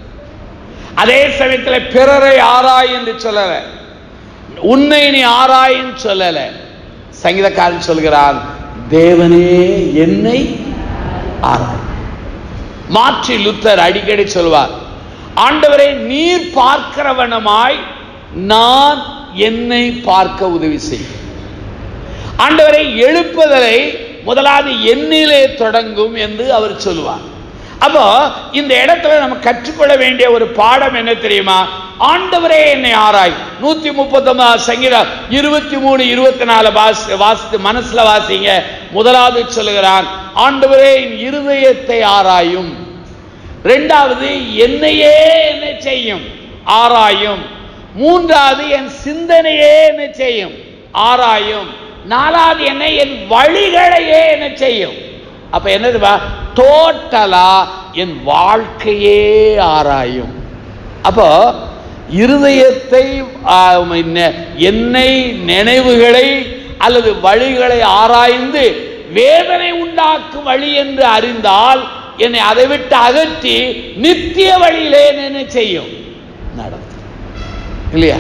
அதே சமயத்தில் பிறரை ஆராய் என்று சொல்லல உன்னை நீ ஆராயின்னு சொல்லல சங்கீதக்காரன் சொல்கிறான் தேவனே என்னை ஆராய் மாற்றி லுத்தர் அடிக்கடி சொல்வார் ஆண்டவரை நீர் பார்க்கிறவனமாய் நான் என்னை பார்க்க உதவி செய் ஆண்டவரை எழுப்புதலை முதலாவது எண்ணிலே தொடங்கும் என்று அவர் சொல்லுவார் அப்போ இந்த இடத்துல நம்ம கற்றுக்கொள்ள வேண்டிய ஒரு பாடம் என்ன தெரியுமா ஆண்டவரே என்னை ஆராய் நூத்தி முப்பத்தி ஒன்பது சங்கீதம் இருபத்தி மூணு இருபத்தி நாலு வாசி வாசித்து மனசுல வாசிங்க முதலாவது சொல்லுகிறான் ஆண்டவரே என் இருதயத்தை ஆராயும் ரெண்டாவது என்னையே என்ன செய்யும் ஆராயும் மூன்றாவது என் சிந்தனையே என்ன செய்யும் ஆராயும் நாலாவது என்ன என் வழிகளையே என்ன செய்யும் அப்ப என்னதுப்பா டோட்டலா என் வாழ்க்கையே ஆராயும் அப்போ இருதயத்தை ஆ, என்ன- என்னை நினைவுகளை அல்லது வழிகளை ஆராய்ந்து வேதனை உண்டாக்கும் வழி என்று அறிந்தால் என்னை அதை விட்டு அகற்றி நித்திய வழியிலே என்ன செய்யும் நடத்தும் இல்லையா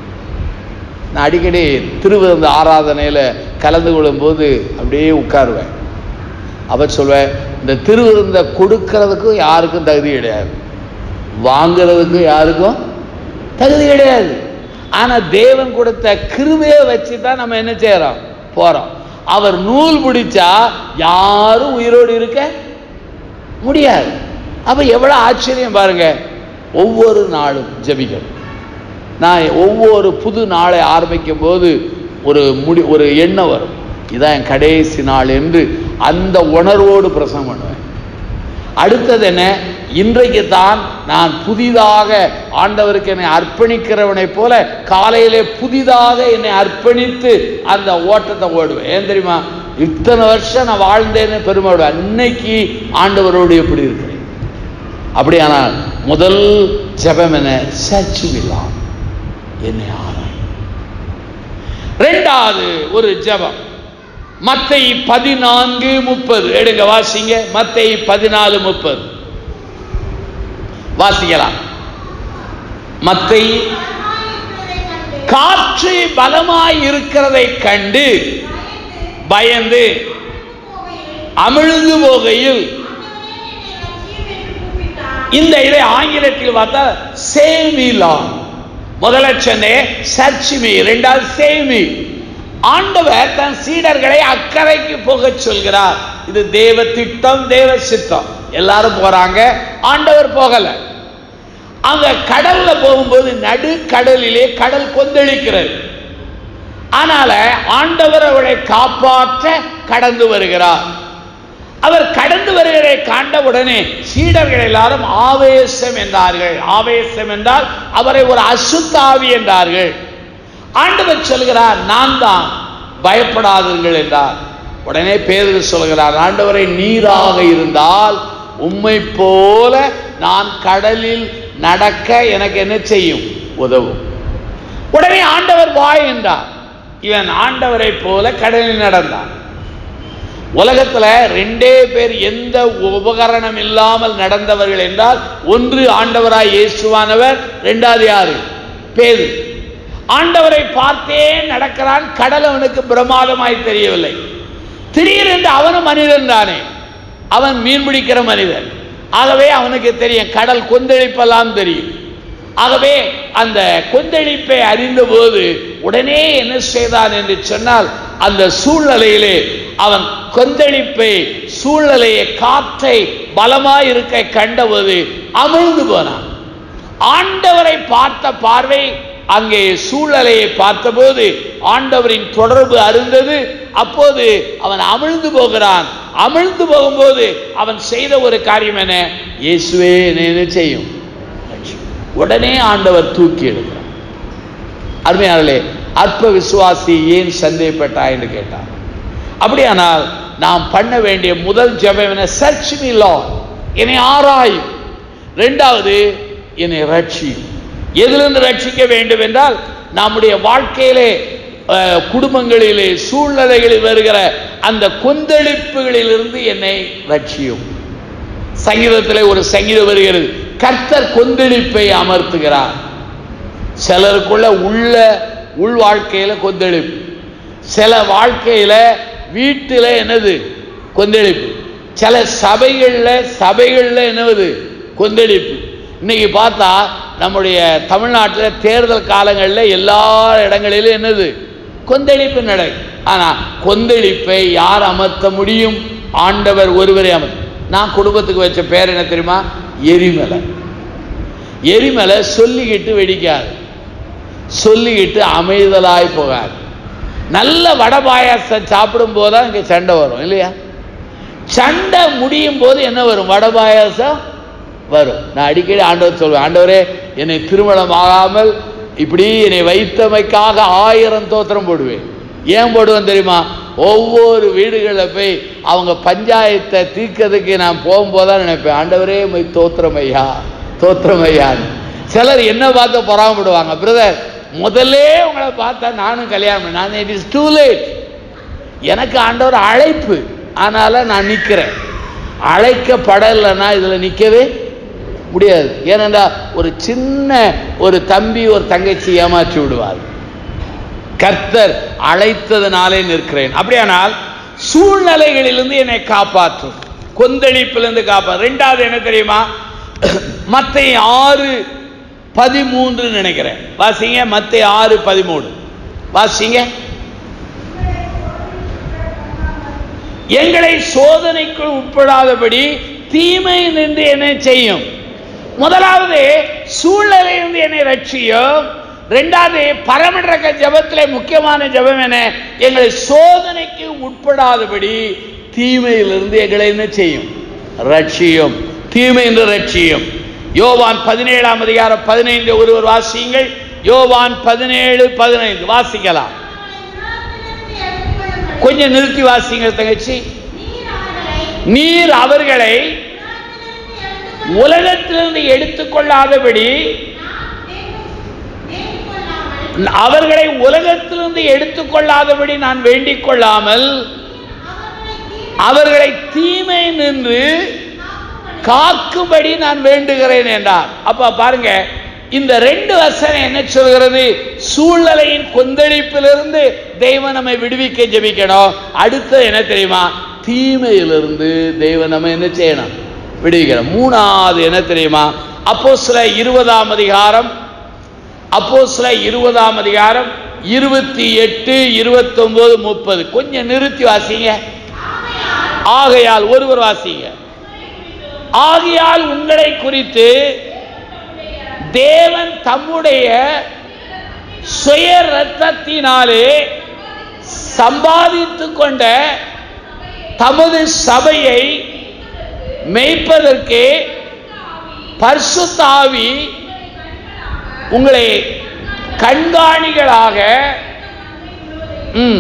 நான் அடிக்கடி திருவிருந்த ஆராதனையில் கலந்து கொள்ளும்போது அப்படியே உட்காருவேன் அவர் சொல்வேன் இந்த திருவிருந்த கொடுக்கறதுக்கும் யாருக்கும் தகுதி கிடையாது வாங்குறதுக்கும் யாருக்கும் தகுதி கிடையாது ஆனா தேவன் கொடுத்த கிருபையை வச்சு தான் நம்ம என்ன செய்யறோம் போறோம் அவர் நூல் பிடிச்சா யாரும் உயிரோடு இருக்க முடியாது அப்ப எவ்வளவு ஆச்சரியம் பாருங்க ஒவ்வொரு நாளும் ஜெபிக்கணும் நான் ஒவ்வொரு புது நாளை ஆரம்பிக்கும் போது ஒரு முடி ஒரு எண்ணம் வரும் இதான் என் கடைசி நாள் என்று அந்த உணர்வோடு பிரசங்கம் பண்ணுவேன் அடுத்தது என்ன இன்றைக்கு தான் நான் புதிதாக ஆண்டவருக்கு என்னை அர்ப்பணிக்கிறவனைப் போல காலையிலே புதிதாக என்னை அர்ப்பணித்து அந்த ஓட்டத்தை ஓடுவேன் ஏன் தெரியுமா இத்தனை வருஷம் நான் வாழ்ந்தேன்னு பெருமைப்படுவேன் இன்னைக்கு ஆண்டவரோடு எப்படி இருக்கிறேன் அப்படியானால் முதல் ஜெபம் என்ன சச்சுவில்லாம் என்னை ஆராய் ரெண்டாவது ஒரு ஜெபம் மத்தை பதினான்கு முப்பது எடுங்க வாசிங்க மத்தை பதினாலு முப்பது வாசிக்கலாம் மத்தை காற்று பலமாய் இருக்கிறதை கண்டு பயந்து அமிழ்ந்து போகையில் இந்த இதை ஆங்கிலத்தில் பார்த்தா சேமிலா முதல்ல சொன்னேன் சர்ச்சிமி இரண்டாவது சேமி ஆண்டவர் தன் சீடர்களை அக்கறைக்கு போக சொல்கிறார் இது தேவ திட்டம் தேவ சித்தம் எல்லாரும் போறாங்க ஆண்டவர் போகல அங்க கடல்ல போகும்போது நடு கடலிலே கடல் கொந்தளிக்கிறது ஆனால ஆண்டவர் அவரை காப்பாற்ற கடந்து வருகிறார் அவர் கடந்து வருகிறதை காண்ட உடனே சீடர்கள் எல்லாரும் ஆவேசம் என்றார்கள் ஆவேசம் என்றால் அவரை ஒரு அசுத்தாவி என்றார்கள் ஆண்டவர் சொல்கிறார் நான் தான் பயப்படாதீர்கள் என்றார் உடனே பேதர் சொல்கிறார் ஆண்டவரை நீராக இருந்தால் உம்மை போல நான் கடலில் நடக்க எனக்கு என்ன செய்யும் உதவும் உடனே ஆண்டவர் வாய் என்றார் இவன் ஆண்டவரை போல கடலில் நடந்தான் உலகத்துல ரெண்டே பேர் எந்த உபகரணம் இல்லாமல் நடந்தவர்கள் என்றால் ஒன்று ஆண்டவராய் இயேசுவானவர் ரெண்டாவது யாரு பேது ஆண்டவரை பார்த்தே நடக்கிறான் கடல் அவனுக்கு பிரமாதமாய் தெரியவில்லை திடீரென்று அவனும் மனிதன் தானே அவன் மீன் பிடிக்கிற மனிதன் ஆகவே அவனுக்கு தெரியும் கடல் கொந்தளிப்பெல்லாம் தெரியும் ஆகவே அந்த கொந்தளிப்பை அறிந்தபோது உடனே என்ன செய்தான் என்று சொன்னால் அந்த சூழ்நிலையிலே அவன் கொந்தளிப்பை சூழ்நிலையை காற்றை பலமாய் இருக்க கண்டபோது அமிழ்ந்து போனான் ஆண்டவரை பார்த்த பார்வை அங்கே சூழ்நிலையை பார்த்தபோது ஆண்டவரின் தொடர்பு அருந்தது அப்போது அவன் அமிழ்ந்து போகிறான் அமிழ்ந்து போகும்போது அவன் செய்த ஒரு காரியம் என்ன இயேசுவே என்னை என்ன செய்யும் உடனே ஆண்டவர் தூக்கி எடுக்கிறார் அருமையானே அற்ப விசுவாசி ஏன் சந்தேகப்பட்டா என்று கேட்டார் அப்படியானால் நாம் பண்ண வேண்டிய முதல் ஜெபம் என்ன சர்ச் மீ லார்ட் என்னை ஆராயும் ரெண்டாவது என்னை ரட்சியும் எதிலிருந்து ரட்சிக்க வேண்டும் என்றால் நம்முடைய வாழ்க்கையிலே அஹ், குடும்பங்களிலே சூழ்நிலைகளில் வருகிற அந்த கொந்தளிப்புகளிலிருந்து என்னை ரட்சியும் சங்கீதத்திலே ஒரு சங்கீதம் வருகிறது கர்த்தர் கொந்தளிப்பை அமர்த்துகிறார் சிலருக்குள்ள உள்ள உள் வாழ்க்கையில கொந்தளிப்பு சில வாழ்க்கையில வீட்டில் என்னது கொந்தளிப்பு சில சபைகள்ல சபைகள்ல என்னது கொந்தளிப்பு இன்னைக்கு பார்த்தா நம்முடைய தமிழ்நாட்டில் தேர்தல் காலங்களில் எல்லா இடங்களிலும் என்னது கொந்தளிப்பு நடக்கும் ஆனா கொந்தளிப்பை யார் அமர்த்த முடியும் ஆண்டவர் ஒருவரே அமர்த்த நான் குடும்பத்துக்கு வச்ச பேர் என்ன தெரியுமா எரிமலை எரிமலை சொல்லிக்கிட்டு வெடிக்காது சொல்லிக்கிட்டு அமைதலாய் போகாது நல்ல வடை பாயாசம் சாப்பிடும் போது தான் இங்கே சண்டை வரும் இல்லையா சண்டை முடியும் போது என்ன வரும் வடை பாயாசம் வரும் நான் அடிக்கடி ஆண்டவர் சொல்வேன் ஆண்டவரே என்னை திருமணம் ஆகாமல் இப்படி என்னை வைத்தமைக்காக ஆயிரம் தோத்திரம் போடுவேன் ஏன் போடுவேன் தெரியுமா ஒவ்வொரு வீடுகளில் போய் அவங்க பஞ்சாயத்தை தீர்க்கிறதுக்கு நான் போகும்போது தான் நினைப்பேன் ஆண்டவரே மை தோத்திரம் ஐயா தோத்திரம் ஐயான்னு சிலர் என்ன பார்த்து பொறாமப்படுவாங்க பிரதர் முதல்ல உங்களை பார்த்தா நானும் கல்யாணம் பண்ணேன். நான் இட் இஸ் டூ லேட் எனக்கு ஆண்டவர் அழைப்பு ஆனால நான் நிற்கிறேன் அழைக்கப்படலைன்னா இதில் நிற்கவே முடியாது ஏனென்றால் ஒரு சின்ன ஒரு தம்பி ஒரு தங்கச்சி ஏமாற்றி விடுவார் கர்த்தர் அழைத்ததுனாலே நிற்கிறேன் அப்படியானால் சூழ்நிலைகளிலிருந்து என்னை காப்பாற்றும் கொந்தளிப்பிலிருந்து காப்பாற்று ரெண்டாவது என்ன தெரியுமா மத்த ஆறு பதிமூன்று நினைக்கிறேன் வாசிங்க மத்த ஆறு பதிமூணு வாசிங்க எங்களை சோதனைக்குள் உட்படாதபடி தீமை நின்று என்ன செய்யும் முதலாவது சூழ்நிலையிலிருந்து என்னை ரட்சியும் ரெண்டாவது பரமன்றக்க ஜபத்திலே முக்கியமான ஜபம் என்ன எங்களை சோதனைக்கு உட்படாதபடி தீமையிலிருந்து எங்களை என்ன செய்யும் ரட்சியும் தீமை என்று ரட்சியும் யோவான் பதினேழாம் அதிகாரம் பதினைந்து ஒருவர் வாசியுங்கள் யோவான் பதினேழு பதினைந்து வாசிக்கலாம் கொஞ்சம் நிறுத்தி வாசிங்க தங்கச்சி நீர் அவர்களை உலகத்திலிருந்து எடுத்துக்கொள்ளாதபடி அவர்களை உலகத்திலிருந்து எடுத்துக்கொள்ளாதபடி நான் வேண்டிக் கொள்ளாமல் அவர்களை தீமை நின்று காக்கும்படி நான் வேண்டுகிறேன் என்றார் அப்ப பாருங்க இந்த ரெண்டு வசனம் என்ன சொல்கிறது சூழ்நிலையின் கொந்தளிப்பிலிருந்து தெய்வம் நம்மை விடுவிக்க ஜெபிக்கணும் அடுத்து என்ன தெரியுமா தீமையிலிருந்து தெய்வம் நம்ம என்ன செய்யணும் விடுவிக்கணும் மூணாவது என்ன தெரியுமா அப்போ சில இருபதாம் அதிகாரம் அப்போ சில இருபதாம் அதிகாரம் இருபத்தி எட்டு இருபத்தி ஒன்பது முப்பது கொஞ்சம் நிறுத்தி வாசிங்க ஆகையால் ஒருவர் வாசிங்க ஆகையால் உங்களை குறித்து தேவன் தம்முடைய சுய ரத்தத்தினாலே சம்பாதித்துக் கொண்ட தமது சபையை மேய்ப்பதற்கு பரிசுத்தாவி உங்களை கண்காணிகளாக ம்,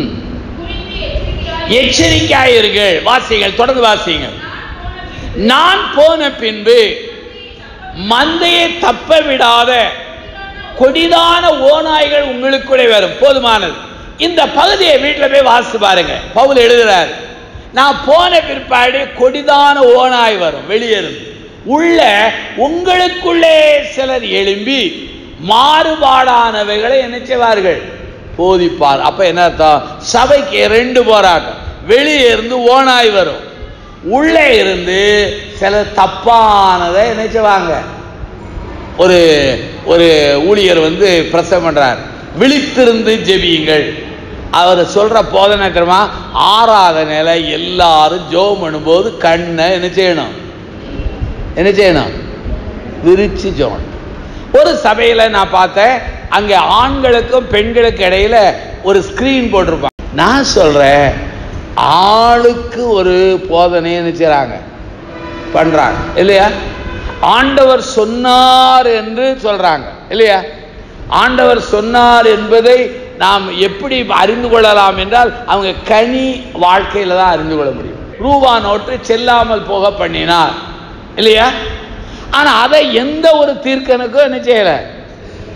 எச்சரிக்கையாயிருங்கள் வாசிங்கள் தொடர்ந்து வாசிங்கள் நான் போன பின்பு மந்தையை தப்ப விடாத கொடிதான ஓநாய்கள் உங்களுக்குள்ளே வரும் போதுமானது இந்த பகுதியை வீட்டில் போய் வாசித்து பாருங்க பவுல் எழுதுறார் நான் போன பிற்பாடு கொடிதான ஓநாய் வரும் வெளியே இருந்து உள்ள உங்களுக்குள்ளே சிலர் எழும்பி மாறுபாடானவைகளை என்ன செய்வார்கள் போதிப்பார் அப்ப என்ன அர்த்தம் சபைக்கு ரெண்டு போராட்டம் வெளியே இருந்து ஓனாய் வரும் உள்ளே இருந்து சில தப்பானதை என்ன செய்வாங்க ஒரு ஒரு ஊழியர் வந்து பிரசவம் பண்றார் விழித்திருந்து ஜெபியுங்கள் அவர் சொல்ற போதனை தெரியுமா ஆராதனையில எல்லாரும் ஜோம் பண்ணும்போது கண்ணை என்ன செய்யணும் என்ன செய்யணும் விரிச்சு ஜோம் ஒரு சபையில நான் பார்த்தேன் அங்க ஆண்களுக்கும் பெண்களுக்கு இடையில ஒரு ஸ்கிரீன் போட்டிருப்பாங்க நான் சொல்றேன் ஆளுக்கு ஒரு போதனை நினைச்சாங்க பண்றாங்க இல்லையா ஆண்டவர் சொன்னார் என்று சொல்றாங்க இல்லையா ஆண்டவர் சொன்னார் என்பதை நாம் எப்படி அறிந்து கொள்ளலாம் என்றால் அவங்க கனி வாழ்க்கையில தான் அறிந்து கொள்ள முடியும் ரூபா நோட்டு செல்லாமல் போக பண்ணினார் இல்லையா ஆனா அதை எந்த ஒரு தீர்க்கனுக்கும் என்ன செய்யல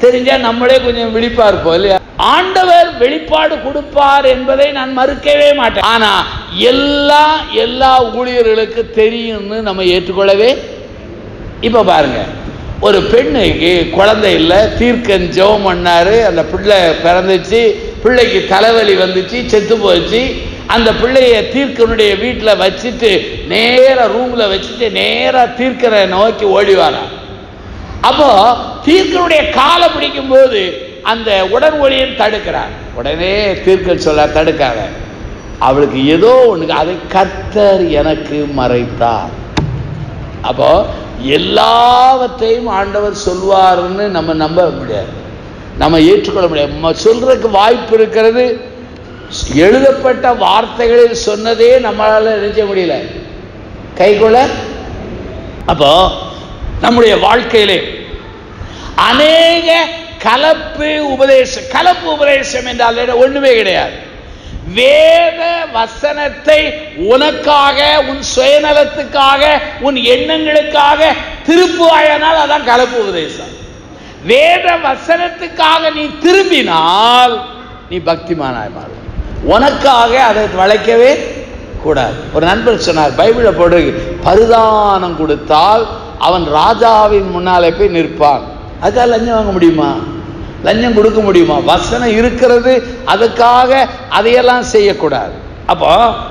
தெரிஞ்சா நம்மளே கொஞ்சம் விழிப்பா இருப்போம் இல்லையா ஆண்டவர் வெளிப்பாடு கொடுப்பார் என்பதை நான் மறுக்கவே மாட்டேன் ஆனா எல்லா எல்லா ஊழியர்களுக்கு தெரியும்னு நம்ம ஏற்றுக்கொள்ளவே இப்ப பாருங்க ஒரு பெண்ணுக்கு குழந்தை இல்லை தீர்க்கன் ஜெபம் பண்ணாரு அந்த பிள்ளை பிறந்துச்சு பிள்ளைக்கு தலைவலி வந்துச்சு செத்து போச்சு அந்த பிள்ளைய தீர்க்கனுடைய வீட்டில் வச்சுட்டு நேரா ரூம்ல வச்சுட்டு நேரா தீர்க்கரை நோக்கி ஓடி வரா அப்போ தீர்க்கனுடைய காலை பிடிக்கும் போது அந்த உடன் ஒளியன் தடுக்கிறார் உடனே தீர்க்க சொல்ல தடுக்காத அவளுக்கு ஏதோ ஒண்ணுக்கு அதை கர்த்தர் எனக்கு மறைத்தார் அப்போ எல்லாவற்றையும் ஆண்டவர் சொல்வாருன்னு நம்ம நம்ப முடியாது நம்ம ஏற்றுக்கொள்ள முடியாது நம்ம சொல்றதுக்கு வாய்ப்பு இருக்கிறது எழுதப்பட்ட வார்த்தைகளில் சொன்னதே நம்மளால நினைச்ச முடியல கைகொள்ள அப்போ நம்முடைய வாழ்க்கையிலே அநேக கலப்பு உபதேசம் கலப்பு உபதேசம் என்றால் என்ன? ஒண்ணுமே கிடையாது வேத வசனத்தை உனக்காக உன் சுயநலத்துக்காக உன் எண்ணங்களுக்காக திருப்புவாயனால் அதான் கலப்பு உபதேசம் வேத வசனத்துக்காக நீ திரும்பினால் நீ பக்திமானாய் மாறும் உனக்காக அதை வளைக்கவே கூடாது ஒரு நண்பர் சொன்னார் பைபிளை போடு பரிதானம் கொடுத்தால் அவன் ராஜாவின் முன்னாலே போய் நிற்பான் அதுக்காக லஞ்சம் வாங்க முடியுமா லஞ்சம் கொடுக்க முடியுமா வசனம் இருக்கிறது அதுக்காக அதையெல்லாம் செய்யக்கூடாது அப்போ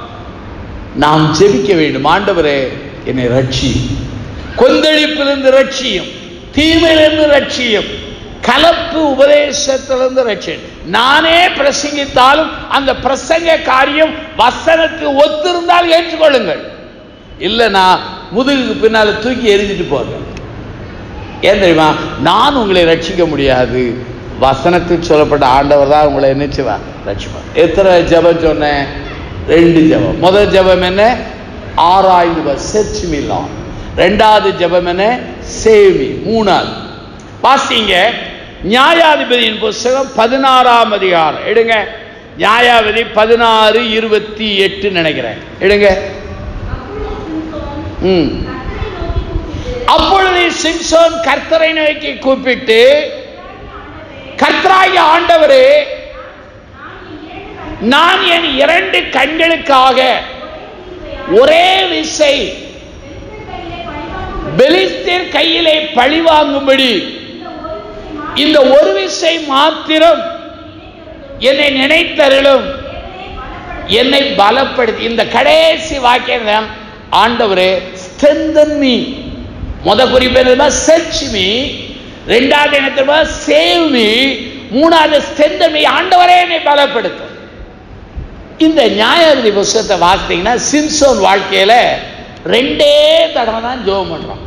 நாம் ஜெபிக்க வேண்டும் ஆண்டவரே என்னை ரட்சி கொந்தளிப்பிலிருந்து ரட்சியும் தீமையிலிருந்து ரட்சியும் கலப்பு உபதேசத்திலிருந்து ரட்சியும் நானே பிரசங்கித்தாலும் அந்த பிரசங்க காரியம் வசனத்துக்கு ஒத்திருந்தால் ஏற்றுக்கொள்ளுங்கள் இல்லைனா முதுகுக்கு பின்னால தூக்கி எரிஞ்சிட்டு போங்க ஏன் தெரியுமா நான் உங்களை ரட்சிக்க முடியாது வசனத்தில் சொல்லப்பட்ட ஆண்டவர் தான் உங்களை என்னச்சுவா ரட்சிப்பார் எத்தனை ஜெபம் சொன்னேன் ரெண்டு ஜெபம் முதல் ஜெபம் என்ன ஆராய்ந்து செர்ச் மீ லார்ட் ரெண்டாவது ஜெபம் என்ன சேவி மூணாவது வாசிங்க நியாயாதிபதியின் புஸ்தகம் பதினாறாம் அதிகாரம் எடுங்க நியாயாதிபதி பதினாறு இருபத்தி எட்டு நினைக்கிறேன் எடுங்க ம் அப்பொழுது சிம்சோன் கர்த்தரை நோக்கி கூப்பிட்டு கர்த்தராகிய ஆண்டவரே நான் என் இரண்டு கண்களுக்காக ஒரே விசை பெலிஸ்தீர் கையிலே பழி வாங்கும்படி இந்த ஒரு விசை மாத்திரம் என்னை நினைத்தருளும் என்னை பலப்படுத்தி இந்த கடைசி வாக்கியம் ஆண்டவரே strengthen me முத குறிப்பு என்னதுமா செர்ச் மீ ரெண்டாவது என்ன தெரியுமா சேவ் மீ மூணாவது strengthen me ஆண்டவரே என்னை பலப்படுத்தும் இந்த நியாயாதிபதி புஸ்தகத்தை வாசித்தீங்கன்னா சிம்சோன் வாழ்க்கையில ரெண்டே தடவை தான் ஜோம் பண்றோம்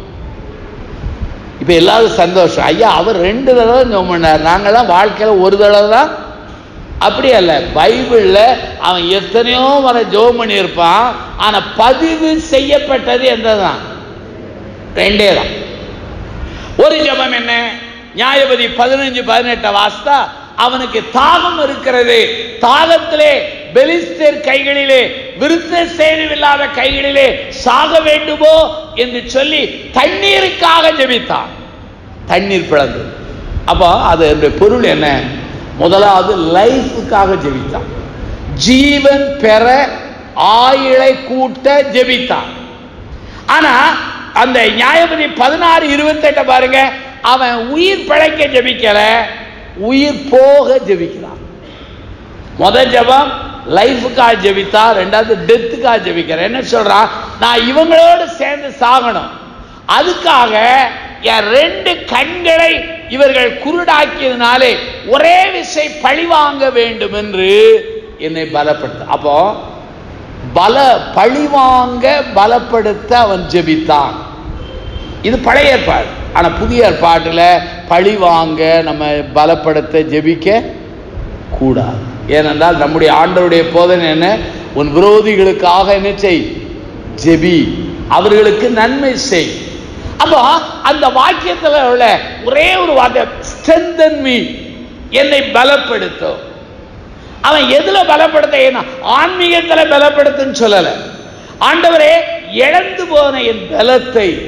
இப்ப எல்லாரும் சந்தோஷம் ஐயா அவர் ரெண்டு தடவை ஜோம் பண்ணார் நாங்கெல்லாம் வாழ்க்கையில ஒரு தடவை தான் அப்படி அல்ல பைபிள்ல அவன் எத்தனையோ வரை ஜோம் பண்ணியிருப்பான் ஆனா பதிவு செய்யப்பட்டது எந்ததான் ரெண்டே தான் ஒரு ஜெபம் என்ன நியாயபதி பதினஞ்சு பதினெட்டை வாஸ்தா அவனுக்கு தாகம் இருக்கிறது தாகத்திலே பெலிஸ்தர் கைகளிலே விருத்த சேதுவில்லாத கைகளிலே சாக வேண்டுமோ என்று சொல்லி தண்ணீருக்காக ஜெபித்தான் தண்ணீர் பிளந்து அப்போ அது பொருள் என்ன முதலாவது லைஃபுக்காக ஜெபித்தான் ஜீவன் பெற ஆயிலை கூட்ட ஜெபித்தான் ஆனா அந்த நியாயபதி பதினாறு இருபத்தெட்டை பாருங்க அவன் உயிர் பிழைக்க ஜெபிக்கல உயிர் போக ஜெபிக்கிறான் முத ஜெபம் லைஃபுக்காக ஜெபித்தா ரெண்டாவது டெத்துக்காக ஜெபிக்கிறேன் என்ன சொல்றான் நான் இவங்களோடு சேர்ந்து சாகணும் அதுக்காக என் ரெண்டு கண்களை இவர்கள் குருடாக்கியதுனாலே ஒரே விசை பழி வாங்க வேண்டும் என்று என்னை பலப்படுத்த அப்போ பல பழிவாங்க பலப்படுத்த அவன் ஜெபித்தான் இது பழைய ஏற்பாடு ஆனா புதிய ஏற்பாட்டில் பழி வாங்க நம்ம பலப்படுத்த ஜெபிக்க கூடாது ஏனென்றால் நம்முடைய ஆண்டவருடைய போதனை என்ன உன் விரோதிகளுக்காக என்ன செய் ஜெபி அவர்களுக்கு நன்மை செய் அப்போ அந்த வாக்கியத்தில் உள்ள ஒரே ஒரு வார்த்தை strengthen me என்னை பலப்படுத்தும் அவன் எதுல பலப்படுத்த ஏன்னா ஆன்மீகத்துல பலப்படுத்துன்னு சொல்லல ஆண்டவரே இழந்து போன என் பலத்தை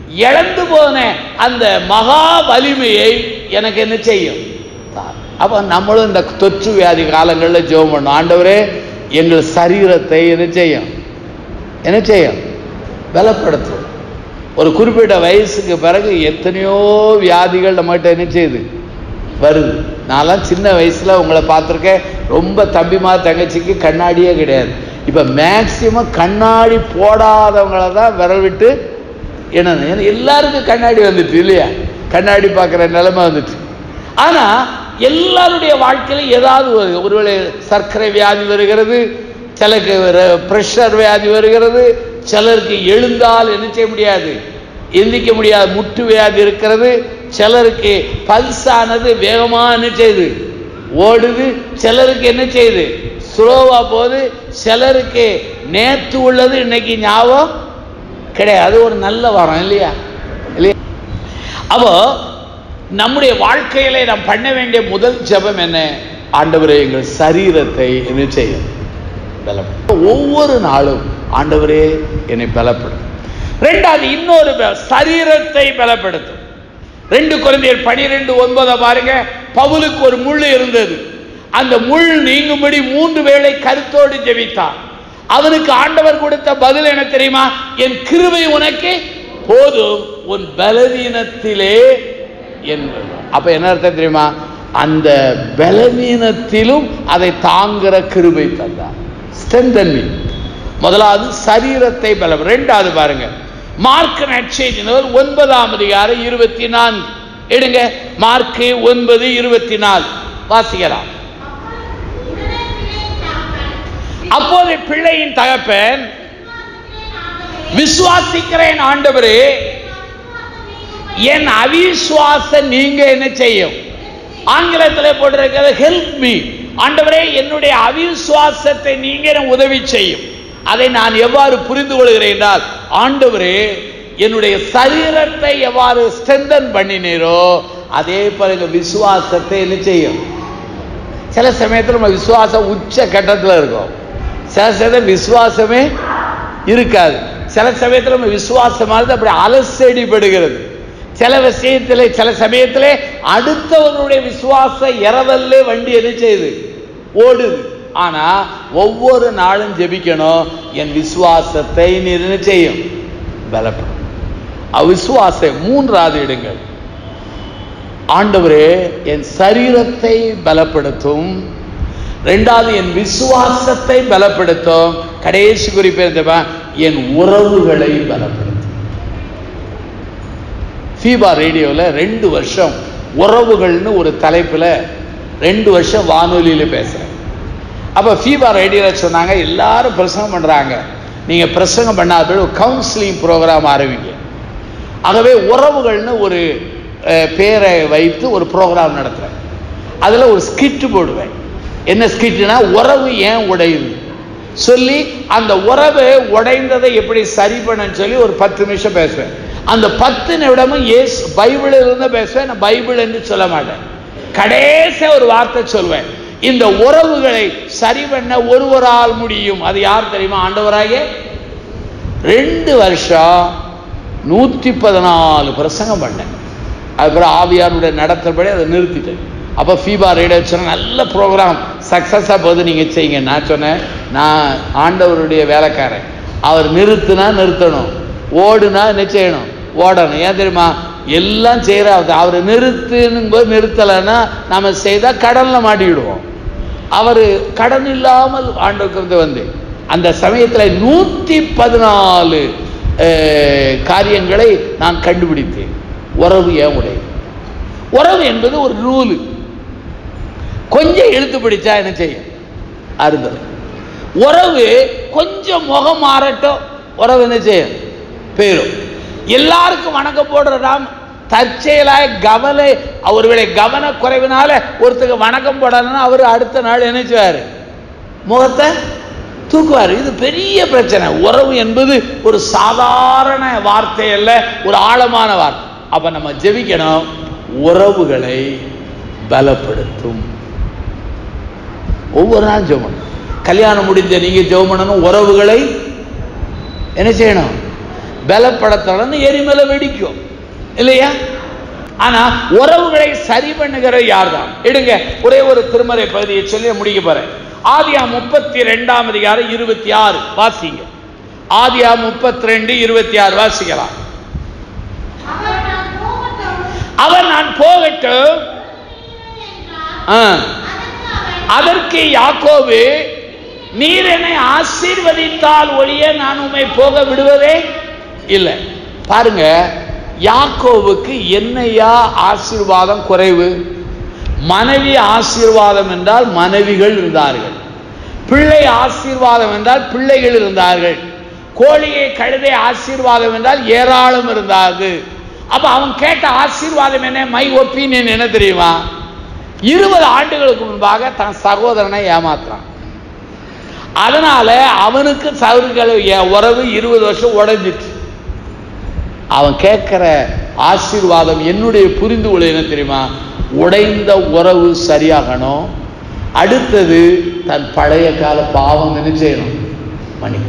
இழந்து போன அந்த மகா வலிமையை எனக்கு என்ன செய்யும் தார். அப்ப நம்மளும் இந்த தொற்று வியாதி காலங்களில் ஜெபம் பண்ணோம் ஆண்டவரே எங்கள் சரீரத்தை என்ன செய்யும் என்ன செய்யும் பலப்படுத்தும் ஒரு குறிப்பிட்ட வயசுக்கு பிறகு எத்தனையோ வியாதிகள் நம்மகிட்ட என்ன செய்யுது வருது நான்லாம் சின்ன வயசுல உங்களை பார்த்துருக்கேன் ரொம்ப தம்பிமா தங்கச்சிக்கு கண்ணாடியே கிடையாது இப்போ மேக்சிமம் கண்ணாடி போடாதவங்கள தான் விரல் விட்டு என்ன ஏன்னா எல்லாருக்கும் கண்ணாடி வந்துட்டு இல்லையா கண்ணாடி பார்க்குற நிலைமை வந்துட்டு ஆனா எல்லாருடைய வாழ்க்கையில ஏதாவது ஒரு- ஒருவேளை சர்க்கரை வியாதி வருகிறது சிலருக்கு ப்ரெஷர் வியாதி வருகிறது சிலருக்கு எழுந்தால் என்ன செய்ய முடியாது எந்திக்க முடியாத முட்டு வியாதி இருக்கிறது சிலருக்கு பல்ஸ் ஆனது வேகமா என்ன செய்யுது ஓடுது சிலருக்கு என்ன செய்யுது ஸ்லோவா போகுது சிலருக்கு நேத்து உள்ளது இன்னைக்கு ஞாபகம் கிடையாது அது ஒரு நல்ல வாரம் இல்லையா இல்லையா அப்போ நம்முடைய வாழ்க்கையில நாம் பண்ண வேண்டிய முதல் ஜெபம் என்ன ஆண்டவரே எங்கள் சரீரத்தை என்ன செய்யும் பலப்படும் ஒவ்வொரு நாளும் ஆண்டவரே என்னை பலப்படும் ரெண்டாவது இன்னொரு ப- சரீரத்தை பலப்படுத்தும் ரெண்டு குழந்தையர் பனிரெண்டு ஒன்பதை பாருங்க பவுலுக்கு ஒரு முள் இருந்தது அந்த முள் நீங்கும்படி மூன்று வேளை கருத்தோடு ஜெபித்தான் அவனுக்கு ஆண்டவர் கொடுத்த பதில் என்ன தெரியுமா என் கிருபை உனக்கு போதும் உன் பலவீனத்திலே என்பது அப்ப என்ன அர்த்தம் தெரியுமா அந்த பலவீனத்திலும் அதை தாங்குற கிருபை தந்தார் strengthen me முதலாவது சரீரத்தை பலம் ரெண்டாவது பாருங்க மார்க் நற்செய்தி நூல் ஒன்பதாம் அதிகாரம் இருபத்தி நான்கு எடுங்க மார்க்கு ஒன்பது இருபத்தி நாலு வாசிக்கலாம் அப்போது பிள்ளையின் தகப்பன் விசுவாசிக்கிறேன் ஆண்டவரே என் அவிசுவாச நீங்க என்ன செய்யும் ஆங்கிலத்தில் போட்டிருக்கிறது ஹெல்ப் மீ ஆண்டவரே என்னுடைய அவிசுவாசத்தை நீங்க எனக்கு உதவி செய்யும் அதை நான் எவ்வாறு புரிந்து கொள்கிறேன் என்றால் ஆண்டவரே என்னுடைய சரீரத்தை எவ்வாறு ஸ்ட்ரென்தன் பண்ணினீரோ அதே போல விசுவாசத்தை என்ன செய்யும் சில சமயத்தில் நம்ம விசுவாசம் உச்ச கட்டத்தில் இருக்கும் சில சமயத்தில் விசுவாசமே இருக்காது சில சமயத்தில் நம்ம விசுவாசமானது அப்படி அலசடிப்படுகிறது சில விஷயத்தில் சில சமயத்திலே அடுத்தவர்களுடைய விசுவாச இரவல்லே வண்டி என்ன செய்யுது ஓடுது ஆனா ஒவ்வொரு நாளும் ஜெபிக்கணும் என் விசுவாசத்தை நீர் என்ன செய்யும் பலப்படும் அவிசுவாச மூன்றாவது இடங்கள் ஆண்டவரே என் சரீரத்தை பலப்படுத்தும் ரெண்டாவது என் விசுவாசத்தை பலப்படுத்தும் கடைசி குறிப்பு என்னதுப்பா? என் உறவுகளை பலப்படுத்தும் ஃபீபா ரேடியோவில் ரெண்டு வருஷம் உறவுகள்னு ஒரு தலைப்பில் ரெண்டு வருஷம் வானொலியில் பேசுகிறேன் அப்போ ஃபீபா ரேடியோவில் சொன்னாங்க எல்லாரும் பிரசங்கம் பண்ணுறாங்க நீங்கள் பிரசங்கம் பண்ணாத பிறகு கவுன்சிலிங் ப்ரோக்ராம் ஆரம்பிங்க ஆகவே உறவுகள்னு ஒரு அஹ், பேரை வைத்து ஒரு ப்ரோக்ராம் நடத்துகிறேன் அதில் ஒரு ஸ்கிட் போடுவேன் என்ன ஸ்கிட்னா உறவு ஏன் உடையுது சொல்லி அந்த உறவு உடைந்ததை எப்படி சரி பண்ணன்னு சொல்லி ஒரு பத்து நிமிஷம் பேசுவேன் அந்த பத்து நிமிடமும் ஏசு பைபிளில் இருந்து பேசுவேன் நான் பைபிள் என்று சொல்ல மாட்டேன் கடைசியா ஒரு வார்த்தை சொல்வேன் இந்த உறவுகளை சரி பண்ண ஒருவரால் முடியும் அது யார் தெரியுமா ஆண்டவராகிய ரெண்டு வருஷம் நூற்றி பதினாலு பிரசங்கம் பண்ணேன் அதுக்கப்புறம் ஆவியாருடைய நடத்தபடி அதை நிறுத்திட்டேன் அப்போ ஃபீபா ரேடியோ சொன்ன நல்ல ப்ரோக்ராம் சக்ஸஸாக போது நீங்கள் செய்யுங்க நான் சொன்னேன் நான் ஆண்டவருடைய வேலைக்காரன் அவர் நிறுத்துனா நிறுத்தணும் ஓடுனா என்ன செய்யணும் ஓடணும் ஏன் தெரியுமா எல்லாம் செய்கிற அவர் நிறுத்துனும் போது நிறுத்தலைன்னா நம்ம செய்தால் கடனில் மாட்டிக்கிடுவோம் அவர் கடன் இல்லாமல் ஆண்டவருக்கு வந்து வந்து அந்த சமயத்தில் நூற்றி பதினாலு காரியங்களை நான் கண்டுபிடித்தேன் உறவு ஏன் உடைய உறவு என்பது ஒரு ரூலு கொஞ்சம் இழுத்து பிடிச்சா என்ன செய்யும் அறுதல் உறவு கொஞ்சம் முகம் மாறட்டும் உறவு என்ன செய்யும் போயிடும் எல்லாருக்கும் வணக்கம் போடுற நாம் தற்செயலாக கவலை ஒருவேளை கவன குறைவினால ஒருத்தருக்கு வணக்கம் போடலன்னா அவர் அடுத்த நாள் நினைச்சுவார் முகத்தை தூக்குவார் இது பெரிய பிரச்சனை உறவு என்பது ஒரு சாதாரண வார்த்தை அல்ல ஒரு ஆழமான வார்த்தை அப்ப நம்ம ஜெபிக்கணும் உறவுகளை பலப்படுத்தும் ஒவ்வொரு நாள் ஜெபம் பண்ணணும். கல்யாணம் முடிஞ்ச நீங்க ஜெபம் பண்ணணும் உறவுகளை என்ன செய்யணும் பலப்படுத்தலன்னு எரிமலை வெடிக்கும் இல்லையா ஆனா உறவுகளை சரி பண்ணுகிற யார் தான் எடுங்க ஒரே ஒரு திருமறை பகுதியை சொல்லி முடிக்க போறேன் ஆதியா முப்பத்தி ரெண்டாம் அதிகாரம் இருபத்தி ஆறு வாசிங்க ஆதியா முப்பத்தி ரெண்டு இருபத்தி ஆறு வாசிக்கலாம் அவர் நான் போகட்டும் அவர் நான் போகட்டும் என்றார் ஆ, அதற்கு அவன் அதற்கு யாக்கோபு நீர் என்னை ஆசீர்வதித்தால் ஒழிய நான் உம்மை போக விடுவதே இல்லை பாருங்க யாக்கோவுக்கு என்னையா ஆசீர்வாதம் குறைவு மனைவி ஆசீர்வாதம் என்றால் மனைவிகள் இருந்தார்கள் பிள்ளை ஆசீர்வாதம் என்றால் பிள்ளைகள் இருந்தார்கள் கோழியை கழுதை ஆசீர்வாதம் என்றால் ஏராளம் இருந்தார்கள் அப்ப அவன் கேட்ட ஆசீர்வாதம் என்ன மை ஒப்பீனியன் என்ன தெரியுமா இருபது ஆண்டுகளுக்கு முன்பாக தன் சகோதரனை ஏமாத்துறான் அதனால அவனுக்கு சகோதரர்கள் உறவு இருபது வருஷம் உடைஞ்சிச்சு அவன் கேட்கிற ஆசீர்வாதம் என்னுடைய புரிந்து கொள்ள என்ன தெரியுமா உடைந்த உறவு சரியாகணும் அடுத்தது தன் பழைய கால பாவம் என்ன செய்யணும் மன்னிக்கணும்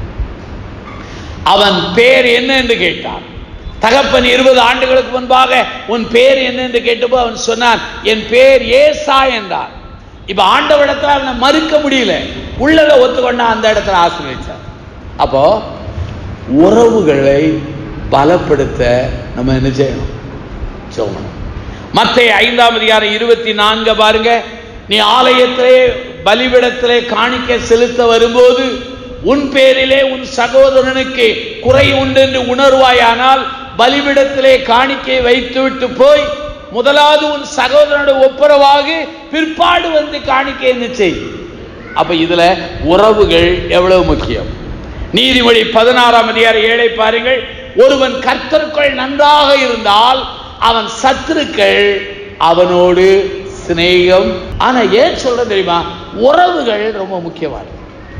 அவன் பேர் என்ன என்று கேட்டான் தகப்பன் இருபது ஆண்டுகளுக்கு முன்பாக உன் பேர் என்ன என்று கேட்டப்போ அவன் சொன்னான் என் பேர் ஏசா என்றான் இப்ப ஆண்டவரிடத்துல அவனை மறுக்க முடியல உள்ளதை ஒத்துக்கொண்டா அந்த இடத்துல ஆசீர்வதிச்சார் அப்போ உறவுகளை பலப்படுத்த நம்ம என்ன செய்யணும் சோமனம் மத்திய ஐந்தாம் அதிகாரம் இருபத்தி நான்கு பாருங்க நீ ஆலயத்திலே பலிபிடத்திலே காணிக்க செலுத்த வரும்போது உன் பேரிலே உன் சகோதரனுக்கு குறை உண்டு என்று உணர்வாயானால் பலிபிடத்திலே காணிக்கை வைத்துவிட்டு போய் முதலாவது உன் சகோதரனோட ஒப்புரவாகு பிற்பாடு வந்து காணிக்கை என்ன செய் அப்ப இதுல உறவுகள் எவ்வளவு முக்கியம் நீதிமொழி பதினாறாம் அதிகாரம் ஏழை பாருங்கள் ஒருவன் கர்த்தருக்குள் நன்றாக இருந்தால் அவன் சத்துருக்கள் அவனோடு சிநேகம் ஆனா ஏன் சொல்ற தெரியுமா உறவுகள் ரொம்ப முக்கியமானது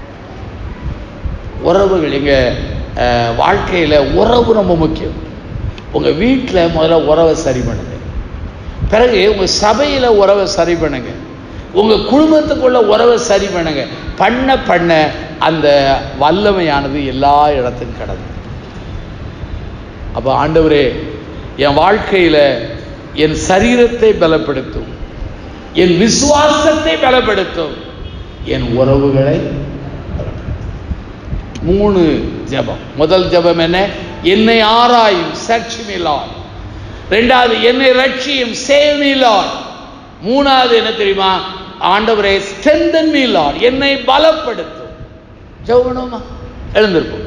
உறவுகள் எங்க அஹ், வாழ்க்கையில உறவு ரொம்ப முக்கியம் உங்க வீட்டில் முதல்ல உறவை சரி பண்ணுங்க பிறகு உங்க சபையில உறவை சரி பண்ணுங்க உங்க குடும்பத்துக்குள்ள உறவை சரி பண்ணுங்க பண்ண பண்ண அந்த வல்லமையானது எல்லா இடத்துக்கும் கடந்து அப்ப ஆண்டவரே என் வாழ்க்கையில என் சரீரத்தை பலப்படுத்தும் என் விசுவாசத்தை பலப்படுத்தும் என் உறவுகளை பலப்படுத்தும். மூணு ஜெபம் முதல் ஜெபம் என்ன என்னை ஆராயும் சர்ச் me Lord ரெண்டாவது என்னை ரட்சியும் சேவ் me Lord மூணாவது என்ன தெரியுமா ஆண்டவரே strengthen me Lord என்னை பலப்படுத்தும் ஜெபணுமா எழுந்திருப்போம்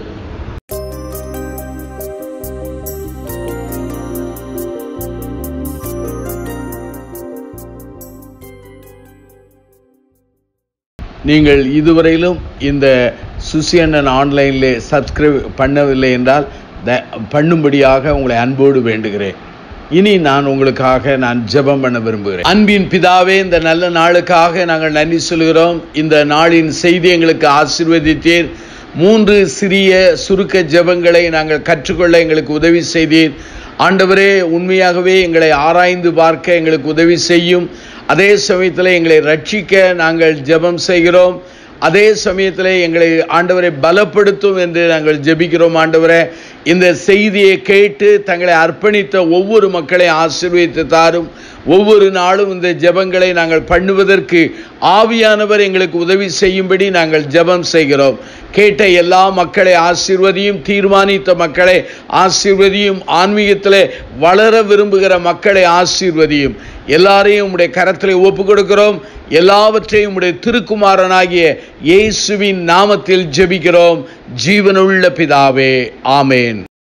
நீங்கள் இதுவரையிலும் இந்த சுசி அண்ணன் ஆன்லைனிலே சப்ஸ்கிரைப் பண்ணவில்லை என்றால் த- பண்ணும்படியாக உங்களை அன்போடு வேண்டுகிறேன் இனி நான் உங்களுக்காக நான் ஜெபம் பண்ண விரும்புகிறேன் அன்பின் பிதாவே இந்த நல்ல நாளுக்காக நாங்கள் நன்றி சொல்கிறோம் இந்த நாளின் செய்தி எங்களுக்கு ஆசீர்வதித்தீர் மூன்று சிறிய சுருக்க ஜெபங்களை நாங்கள் கற்றுக்கொள்ள எங்களுக்கு உதவி செய்தீர் ஆண்டவரே உண்மையாகவே எங்களை ஆராய்ந்து பார்க்க எங்களுக்கு உதவி செய்யும் அதே சமயத்தில் எங்களை ரட்சிக்க நாங்கள் ஜெபம் செய்கிறோம் அதே சமயத்தில் எங்களை ஆண்டவரை பலப்படுத்தும் என்று நாங்கள் ஜெபிக்கிறோம் ஆண்டவரே இந்த செய்தியை கேட்டு தங்களை அர்ப்பணித்த ஒவ்வொரு மக்களை ஆசீர்வதித்து தாரும் ஒவ்வொரு நாளும் இந்த ஜெபங்களை நாங்கள் பண்ணுவதற்கு ஆவியானவர் எங்களுக்கு உதவி செய்யும்படி நாங்கள் ஜெபம் செய்கிறோம் கேட்ட எல்லா மக்களை ஆசீர்வதியும் தீர்மானித்த மக்களை ஆசீர்வதியும் ஆன்மீகத்திலே வளர விரும்புகிற மக்களை ஆசீர்வதியும் எல்லாரையும் உடைய கரத்திலே ஒப்பு கொடுக்கிறோம் எல்லாவற்றையும் உடைய திருக்குமாரனாகிய இயேசுவின் நாமத்தில் ஜெபிக்கிறோம் ஜீவனுள்ள பிதாவே ஆமேன்